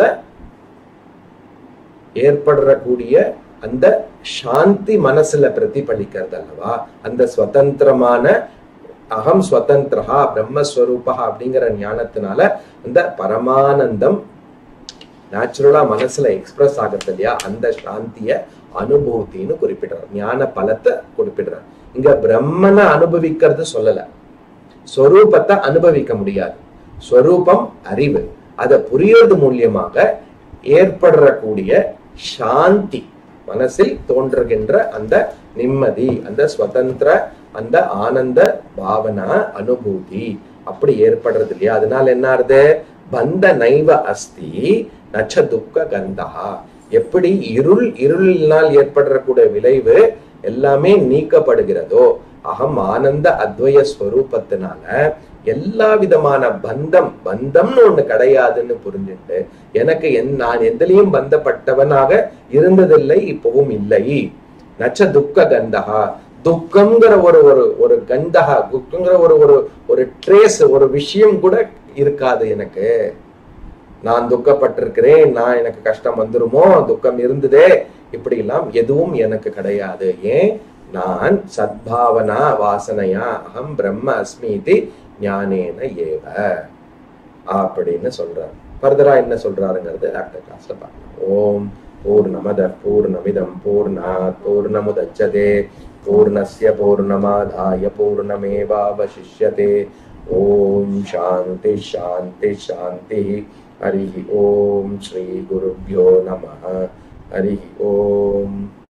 ஏற்படக்கூடிய அந்த சாந்தி மனசுல பிரதிபலிக்கிறது அல்லவா அந்த சுதந்திரமான அகம் ஸ்வதந்திரஹா பிரம்மஸ்வரூபா அப்படிங்கிற ஞானத்தினால அந்த பரமானந்தம் நேச்சுரலா மனசுல எக்ஸ்பிரஸ் ஆகிறது இல்லையா அந்த சாந்திய அனுபூதின்னு குறிப்பிடுறார் ஞான பலத்தை குறிப்பிடுறார் இங்க பிரம்மனை அனுபவிக்கிறது சொல்லல ஸ்வரூபத்தை அனுபவிக்க முடியாது ஸ்வரூபம் அறிவு அதை புரியறது மூலியமாக ஏற்படக்கூடிய சாந்தி மனசில் தோன்றுகின்ற அந்த நிம்மதி அந்த சுதந்திர அந்த ஆனந்த பாவனா அனுபூதி அப்படி ஏற்படுறது இல்லையா அதனால என்ன ஆறுது பந்த நைவ அஸ்தி நச்ச துக்க கந்தா எப்படி இருள் இருளினால் ஏற்படக்கூடிய விளைவு எல்லாமே நீக்கப்படுகிறதோ அகம் ஆனந்த அத்வய ஸ்வரூபத்தினால எல்லா விதமான பந்தம் பந்தம்னு ஒண்ணு கிடையாதுன்னு புரிஞ்சுட்டு எனக்கு என் நான் எதிலையும் பந்தப்பட்டவனாக இருந்ததில்லை இப்பவும் இல்லை நச்ச துக்க கந்தகா துக்கம்ங்கிற ஒரு ஒரு ஒரு கந்தகா துக்கங்கிற ஒரு ஒரு ஒரு ட்ரேஸ் ஒரு விஷயம் கூட இருக்காது எனக்கு நான் துக்கப்பட்டிருக்கிறேன் நான் எனக்கு கஷ்டம் வந்துருமோ துக்கம் இருந்ததே இப்படி எல்லாம் எதுவும் எனக்கு கிடையாது ஏன் நான் சத்பாவனா வாசனையா அகம் பிரம்ம அஸ்மீதி ஞானேன ஏவ அப்படின்னு சொல்றாரு ஃபர்தரா என்ன சொல்றாருங்கிறது அடுத்த கிளாஸ்ல பார்க்கலாம் ஓம் பூர்ணமத பூர்ணமிதம் பூர்ணாத் பூர்ணமுதச்சதே பூர்ணஸ்ய பூர்ணமாதாய பூர்ணமேவாவசிஷ்யதே ஓம் சாந்தி சாந்தி சாந்தி ஹரி ஓம் ஸ்ரீ குருभ्यो நமः ஹரி ஓம்